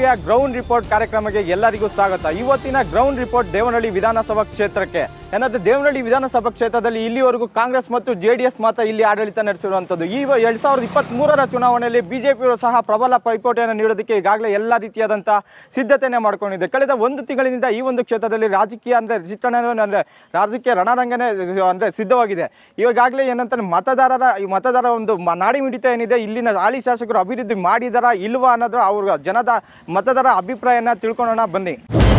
ಟಿವಿಯ ground report ಕಾರ್ಯಕ್ರಮಕ್ಕೆ ಎಲ್ಲರಿಗೂ ಸ್ವಾಗತ ಇವತ್ತಿನ ಗ್ರೌಂಡ್ ರಿಪೋರ್ಟ್ ದೇವನಹಳ್ಳಿ ವಿಧಾನಸಭಾ ಕ್ಷೇತ್ರಕ್ಕೆ ಏನಂದ್ರೆ ದೇವನಹಳ್ಳಿ ವಿಧಾನಸಭಾ ಕ್ಷೇತ್ರದಲ್ಲಿ ಇಲ್ಲಿವರೆಗೂ ಕಾಂಗ್ರೆಸ್ ಮತ್ತು ಜೆ ಡಿ ಎಸ್ ಮಾತ್ರ ಇಲ್ಲಿ ಆಡಳಿತ ನಡೆಸಿರುವಂಥದ್ದು ಈ ಎರಡ್ ಸಾವಿರದ ಇಪ್ಪತ್ತ್ ಮೂರರ ಚುನಾವಣೆಯಲ್ಲಿ ಬಿಜೆಪಿಯವರು ಸಹ ಪ್ರಬಲ ಪೈಪೋಟಿಯನ್ನು ನೀಡೋದಕ್ಕೆ ಈಗಾಗಲೇ ಎಲ್ಲ ರೀತಿಯಾದಂಥ ಸಿದ್ಧತೆಯನ್ನು ಮಾಡ್ಕೊಂಡಿದೆ ಕಳೆದ ಒಂದು ತಿಂಗಳಿನಿಂದ ಈ ಒಂದು ಕ್ಷೇತ್ರದಲ್ಲಿ ರಾಜಕೀಯ ಅಂದರೆ ಚಿತ್ರಣ ಅಂದರೆ ರಾಜಕೀಯ ರಣರಂಗನೇ ಅಂದರೆ ಸಿದ್ಧವಾಗಿದೆ ಈಗಾಗಲೇ ಏನಂತಾರೆ ಮತದಾರರ ಈ ಮತದಾರ ಒಂದು ಮ- ನಾಡಿ ಮಿಡಿತ ಏನಿದೆ ಇಲ್ಲಿನ ಹಾಲಿ ಶಾಸಕರು ಅಭಿವೃದ್ಧಿ ಮಾಡಿದಾರಾ ಇಲ್ವಾ ಅನ್ನೋದ್ರ ಅವ್ರ ಜನದ ಮತದಾರ ಅಭಿಪ್ರಾಯನ ತಿಳ್ಕೊಳ್ಳೋಣ ಬನ್ನಿ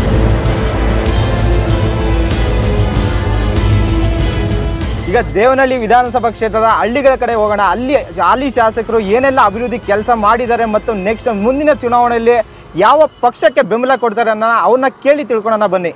ಈಗ ದೇವನಹಳ್ಳಿ ವಿಧಾನಸಭಾ ಕ್ಷೇತ್ರದ ಹಳ್ಳಿಗಳ ಕಡೆ ಹೋಗೋಣ ಅಲ್ಲಿ ಹಾಲಿ ಶಾಸಕರು ಏನೆಲ್ಲ ಅಭಿವೃದ್ಧಿ ಕೆಲಸ ಮಾಡಿದ್ದಾರೆ ಮತ್ತು ನೆಕ್ಸ್ಟ್ ಮುಂದಿನ ಚುನಾವಣೆಯಲ್ಲಿ ಯಾವ ಪಕ್ಷಕ್ಕೆ ಬೆಂಬಲ ಕೊಡ್ತಾರೆ ಅನ್ನೋ ಅವ್ರನ್ನ ಕೇಳಿ ತಿಳ್ಕೊಳ್ಳೋಣ ಬನ್ನಿ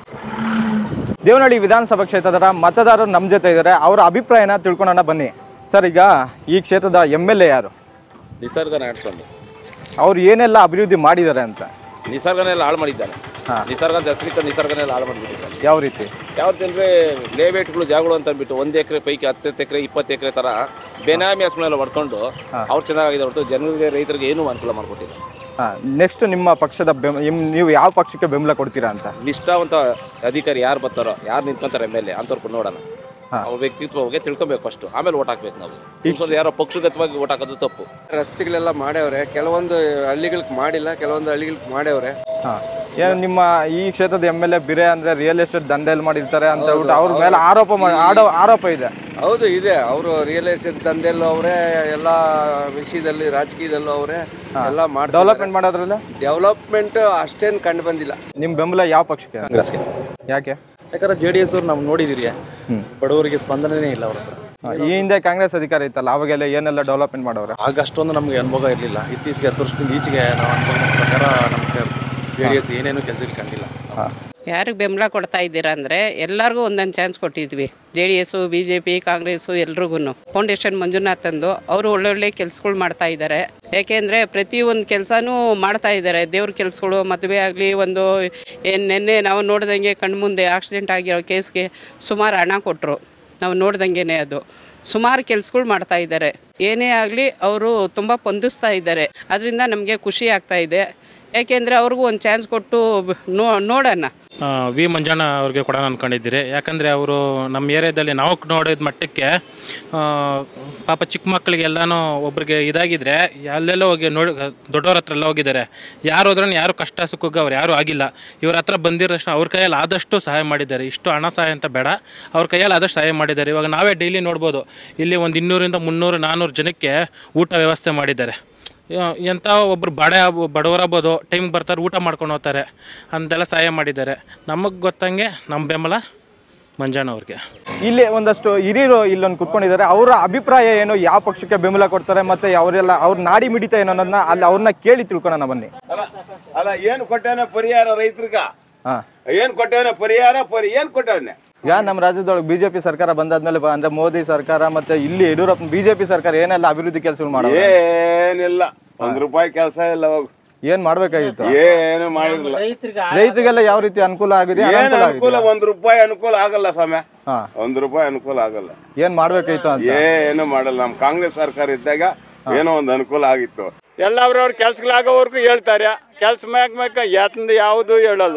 ದೇವನಹಳ್ಳಿ ವಿಧಾನಸಭಾ ಕ್ಷೇತ್ರದ ಮತದಾರರು ನಮ್ಮ ಜೊತೆ ಇದ್ದಾರೆ ಅವರ ಅಭಿಪ್ರಾಯನ ತಿಳ್ಕೊಳ್ಳೋಣ ಬನ್ನಿ ಸರ್ ಈಗ ಈ ಕ್ಷೇತ್ರದ ಎಮ್ ಎಲ್ ಎ ಯಾರು ನಿಸರ್ಗ ನಾಡಸ್ವಾಮಿ ಅವ್ರು ಏನೆಲ್ಲ ಅಭಿವೃದ್ಧಿ ಮಾಡಿದ್ದಾರೆ ಅಂತ ನಿಸರ್ಗನೆಲ್ಲ ಹಾಳು ಮಾಡಿದ್ದಾನೆ ಹಾ. ನಿಸರ್ಗ ಅಂತ ಹೆಸರಿಟ್ಟು ನಿಸರ್ಗನೆಲ್ಲ ಹಾಳು ಮಾಡಿಬಿಟ್ಟಿದ್ದಾನೆ ಯಾವ ರೀತಿ ಯಾವ್ದಂದ್ರೆ ಲೇವೇಟ್ಗಳು ಜಾಗಗಳು ಅಂತ ಅಂದ್ಬಿಟ್ಟು ಒಂದು ಎಕರೆ ಪೈಕಿ ಹತ್ತು ಎಕರೆ ಇಪ್ಪತ್ತು ಎಕರೆ ತರ ಬೆನಾಮಿ ಹಸುಗಳೆಲ್ಲ ಹೊಡ್ಕೊಂಡು ಅವ್ರು ಚೆನ್ನಾಗಿದೆ ಹೊರತು ಜನರಿಗೆ ರೈತರಿಗೆ ಏನೂ ಅನುಕೂಲ ಮಾಡಿಕೊಟ್ಟಿಲ್ಲ ಹಾಂ ನೆಕ್ಸ್ಟ್ ನಿಮ್ಮ ಪಕ್ಷದ ಬೆಂ ಇಮ್- ನೀವು ಯಾವ ಪಕ್ಷಕ್ಕೆ ಬೆಂಬಲ ಕೊಡ್ತೀರಾ ಅಂತ ನಿಷ್ಠಾವಂತ ಅಧಿಕಾರಿ ಯಾರು ಬರ್ತಾರೋ ಯಾರು ನಿಂತ್ಕೊಂತಾರೆ ಎಮ್ ಎಲ್ ಎ ಅಂಥವ್ರು ನೋಡೋಣ ಹಾ. ಅವ್ರ ವ್ಯಕ್ತಿತ್ವ ಬಗ್ಗೆ ತಿಳ್ಕೊಬೇಕು ಫಸ್ಟ್ ಆಮೇಲೆ ಓಟ್ ಹಾಕ್ಬೇಕು ನಾವು ಸುಮ್ನೆ ಯಾರೋ ಪಕ್ಷಗತವಾಗಿ ಓಟ್ ಹಾಕೋದು ತಪ್ಪು ರಸ್ತೆಗಳೆಲ್ಲ ಮಾಡ್ಯವ್ರೆ ಕೆಲವೊಂದು ಹಳ್ಳಿಗಳಿಗೆ ಮಾಡಿಲ್ಲ ಕೆಲವೊಂದು ಹಳ್ಳಿಗಳಿಗೆ ಮಾಡ್ಯವ್ರೆ ಹಾಂ ಏನು ನಿಮ್ಮ ಈ ಕ್ಷೇತ್ರದ ಎಮ್ ಎಲ್ ಎ ಬಿರೆ ಅಂದರೆ ರಿಯಲ್ ಎಸ್ಟೇಟ್ ದಂಧೆಯಲ್ಲಿ ಮಾಡಿರ್ತಾರೆ ಅಂತ ಹೇಳ್ಬಿಟ್ಟು ಅವ್ರ ಮೇಲೆ ಆರೋಪ ಮಾಡಿ ಆಡೋ ಆರೋಪ ಇದೆ ಹೌದು ಇದೆ ಅವರು ರಿಯಲ್ ಎಸ್ಟೇಟ್ ದಂಧೆಲ್ಲೂ ಅವರೇ ಎಲ್ಲ ವಿಷಯದಲ್ಲಿ ರಾಜಕೀಯದಲ್ಲೂ ಅವರೇ ಎಲ್ಲ ಮಾಡ್ತಾರೆ ಡೆವಲಪ್ಮೆಂಟ್ ಮಾಡೋದ್ರಲ್ಲಿ ಡೆವಲಪ್ಮೆಂಟ್ ಅಷ್ಟೇನು ಕಂಡು ಬಂದಿಲ್ಲ ನಿಮ್ಮ ಬೆಂಬಲ ಯಾವ ಪಕ್ಷಕ್ಕೆ ಕಾಂಗ್ರೆಸ್ಗೆ ಯಾಕೆ ಯಾಕಂದ್ರೆ ಜೆ ಡಿ ಎಸ್ ಅವ್ರು ನಾವು ನೋಡಿದಿರಿ ಹ್ಮ್. ಬಡವರಿಗೆ ಸ್ಪಂದನೆ ಇಲ್ಲ ಅವ್ರ ಹತ್ರ ಹಾ, ಈ ಹಿಂದೆ ಕಾಂಗ್ರೆಸ್ ಅಧಿಕಾರ ಇತ್ತಲ್ಲ ಅವಾಗೆಲ್ಲ ಏನೆಲ್ಲ ಡೆವಲಪ್ಮೆಂಟ್ ಮಾಡೋರೆ ಆಗ ಅಷ್ಟೊಂದು ನಮಗೆ ಅನುಭವ ಇರಲಿಲ್ಲ ಇತ್ತೀಚೆಗೆ ಹತ್ತು ವರ್ಷದಿಂದ ಈಚೆಗೆ ನಾವು ಅನುಭವ ಪ್ರಕಾರ ನಮಗೆ ಜೆ ಡಿ ಎಸ್ ಏನೇನು ಕೆಲಸಗಳು ಕಂಡಿಲ್ಲ ಹಾಂ ಯಾರಿಗೆ ಬೆಂಬಲ ಕೊಡ್ತಾ ಇದ್ದೀರಾ ಅಂದರೆ ಎಲ್ಲರಿಗೂ ಒಂದೊಂದು ಚಾನ್ಸ್ ಕೊಟ್ಟಿದ್ವಿ J D S B J P Congress ಎಲ್ರಿಗೂ ಫೌಂಡೇಶನ್ ಮಂಜುನಾಥ್ ಅಂದು ಅವರು ಒಳ್ಳೊಳ್ಳೆ ಕೆಲಸಗಳು ಮಾಡ್ತಾ ಇದ್ದಾರೆ ಯಾಕೆಂದರೆ ಪ್ರತಿಯೊಂದು ಕೆಲಸನೂ ಮಾಡ್ತಾ ಇದ್ದಾರೆ ದೇವ್ರ ಕೆಲಸಗಳು ಮದುವೆ ಆಗಲಿ ಒಂದು ಏನು ನಿನ್ನೆ ನಾವು ನೋಡ್ದಂಗೆ ಕಣ್ಮುಂದೆ ಆಕ್ಸಿಡೆಂಟ್ ಆಗಿರೋ ಕೇಸ್ಗೆ ಸುಮಾರು ಹಣ ಕೊಟ್ಟರು ನಾವು ನೋಡ್ದಂಗೆ ಅದು ಸುಮಾರು ಕೆಲಸಗಳು ಮಾಡ್ತಾ ಇದ್ದಾರೆ ಏನೇ ಆಗಲಿ ಅವರು ತುಂಬ ಪೊಂದಿಸ್ತಾ ಇದ್ದಾರೆ ಅದರಿಂದ ನಮಗೆ ಖುಷಿ ಆಗ್ತಾ ಇದೆ ಯಾಕೆಂದರೆ ಅವ್ರಿಗೂ ಒಂದು ಚಾನ್ಸ್ ಕೊಟ್ಟು ನೋ ನೋಡೋಣ ಆ, ವಿ ಮಂಜಣ್ಣ ಅವ್ರಿಗೆ ಕೊಡೋಣ ಅಂದ್ಕೊಂಡಿದ್ದೀರಿ ಯಾಕಂದರೆ ಅವರು ನಮ್ಮ ಏರಿಯಾದಲ್ಲಿ ನಾವು ನೋಡಿದ ಮಟ್ಟಕ್ಕೆ ಆ, ಪಾಪ ಚಿಕ್ಕ ಮಕ್ಕಳಿಗೆಲ್ಲನೂ ಒಬ್ರಿಗೆ ಇದಾಗಿದ್ರೆ ಅಲ್ಲೆಲ್ಲ ಹೋಗಿ ನೋಡಿ ದೊಡ್ಡವ್ರ ಹತ್ರ ಎಲ್ಲ ಹೋಗಿದ್ದಾರೆ ಯಾರು ಹೋದ್ರೂ ಯಾರು ಕಷ್ಟ ಸುಖಕ್ಕೆ ಅವ್ರು ಯಾರೂ ಆಗಿಲ್ಲ ಇವ್ರ ಹತ್ರ ಬಂದಿರೋಷ್ಟು ಅವ್ರ ಕೈಯಲ್ಲಿ ಆದಷ್ಟು ಸಹಾಯ ಮಾಡಿದ್ದಾರೆ ಇಷ್ಟು ಹಣ ಸಹಾಯ ಅಂತ ಬೇಡ ಅವ್ರ ಕೈಯಲ್ಲಿ ಆದಷ್ಟು ಸಹಾಯ ಮಾಡಿದ್ದಾರೆ ಇವಾಗ ನಾವೇ ಡೈಲಿ ನೋಡ್ಬೋದು ಇಲ್ಲಿ ಒಂದು ಇನ್ನೂರಿಂದ ಮುನ್ನೂರು ನಾನ್ನೂರು ಜನಕ್ಕೆ ಊಟ ವ್ಯವಸ್ಥೆ ಮಾಡಿದ್ದಾರೆ ಯಾ- ಎಂಥ ಒಬ್ರು ಬಡ ಬಡವರಾಗ್ಬೋದು ಟೈಮ್ಗೆ ಬರ್ತಾರೆ ಊಟ ಮಾಡ್ಕೊಂಡು ಹೋಗ್ತಾರೆ ಅಂತೆಲ್ಲ ಸಹಾಯ ಮಾಡಿದ್ದಾರೆ ನಮಗೆ ಗೊತ್ತಂಗೆ ನಮ್ಮ ಬೆಂಬಲ ಮಂಜಣ್ಣ ಅವ್ರಿಗೆ ಇಲ್ಲಿ ಒಂದಷ್ಟು ಹಿರಿಯರು ಇಲ್ಲೊಂದು ಕುತ್ಕೊಂಡಿದ್ದಾರೆ ಅವರ ಅಭಿಪ್ರಾಯ ಏನು ಯಾವ ಪಕ್ಷಕ್ಕೆ ಬೆಂಬಲ ಕೊಡ್ತಾರೆ ಮತ್ತೆ ಅವರೆಲ್ಲ ಅವ್ರ ನಾಡಿ ಮಿಡಿತ ಏನು ಅನ್ನೋದನ್ನ ಅಲ್ಲಿ ಅವ್ರನ್ನ ಕೇಳಿ ತಿಳ್ಕೊಳ್ಳೋಣ ಬನ್ನಿ ಅಲ್ಲ ಅಲ್ಲ ಏನು ಕೊಟ್ಟವನೆ ಪರಿಹಾರ ರೈತರಿಗ ಹಾ ಏನ್ ಕೊಟ್ಟವನೆ ಪರಿಹಾರ ಪರಿ ಏನ್ ಕೊಟ್ಟವನೆ ಈಗ ನಮ್ಮ ರಾಜ್ಯದೊಳಗೆ ಬಿಜೆಪಿ ಸರ್ಕಾರ ಬಂದಾದ್ಮೇಲೆ ಬ- ಅಂದ್ರೆ ಮೋದಿ ಸರ್ಕಾರ ಮತ್ತೆ ಇಲ್ಲಿ ಯಡಿಯೂರಪ್ಪ ಬಿಜೆಪಿ ಸರ್ಕಾರ ಏನೆಲ್ಲ ಅಭಿವೃದ್ಧಿ ಕೆಲಸಗಳು ಮಾಡೋದು ಏನಿಲ್ಲ ಒಂದ್ ರೂಪಾಯಿ ಕೆಲಸ ಇಲ್ಲ ಹೋಗು ಏನ್ ಮಾಡ್ಬೇಕಾಗಿತ್ತು ಏನು ಮಾಡಿರಲಿಲ್ಲ ರೈತರಿಗೆಲ್ಲ ಯಾವ ರೀತಿ ಅನುಕೂಲ ಆಗಿದೆ ಏನ್ ಅನಾನುಕೂಲ ಅನುಕೂಲ ಆಗಿದೆ ಒಂದ್ ರೂಪಾಯಿ ಅನುಕೂಲ ಆಗಲ್ಲ ಸಮಯ ಹಾ ಒಂದ್ ರೂಪಾಯಿ ಅನುಕೂಲ ಆಗಲ್ಲ ಏನ್ ಮಾಡ್ಬೇಕಾಗಿತ್ತು ಅಂತ ಏನು ಮಾಡಲ್ಲ ನಮ್ ಕಾಂಗ್ರೆಸ್ ಸರ್ಕಾರ ಇದ್ದಾಗ ಏನೋ ಒಂದ್ ಅನುಕೂಲ ಆಗಿತ್ತು ಎಲ್ಲ ಅವ್ರವ್ರ ಕೆಲ್ಸಗಳಾಗೋವರೆಗೂ ಹೇಳ್ತಾರೆ ಕೆಲ್ಸ ಮ್ಯಾಕ್ ಮ್ಯಾಕ ಯಾತಂದ ಯಾವುದು ಹೇಳಲ್ಲ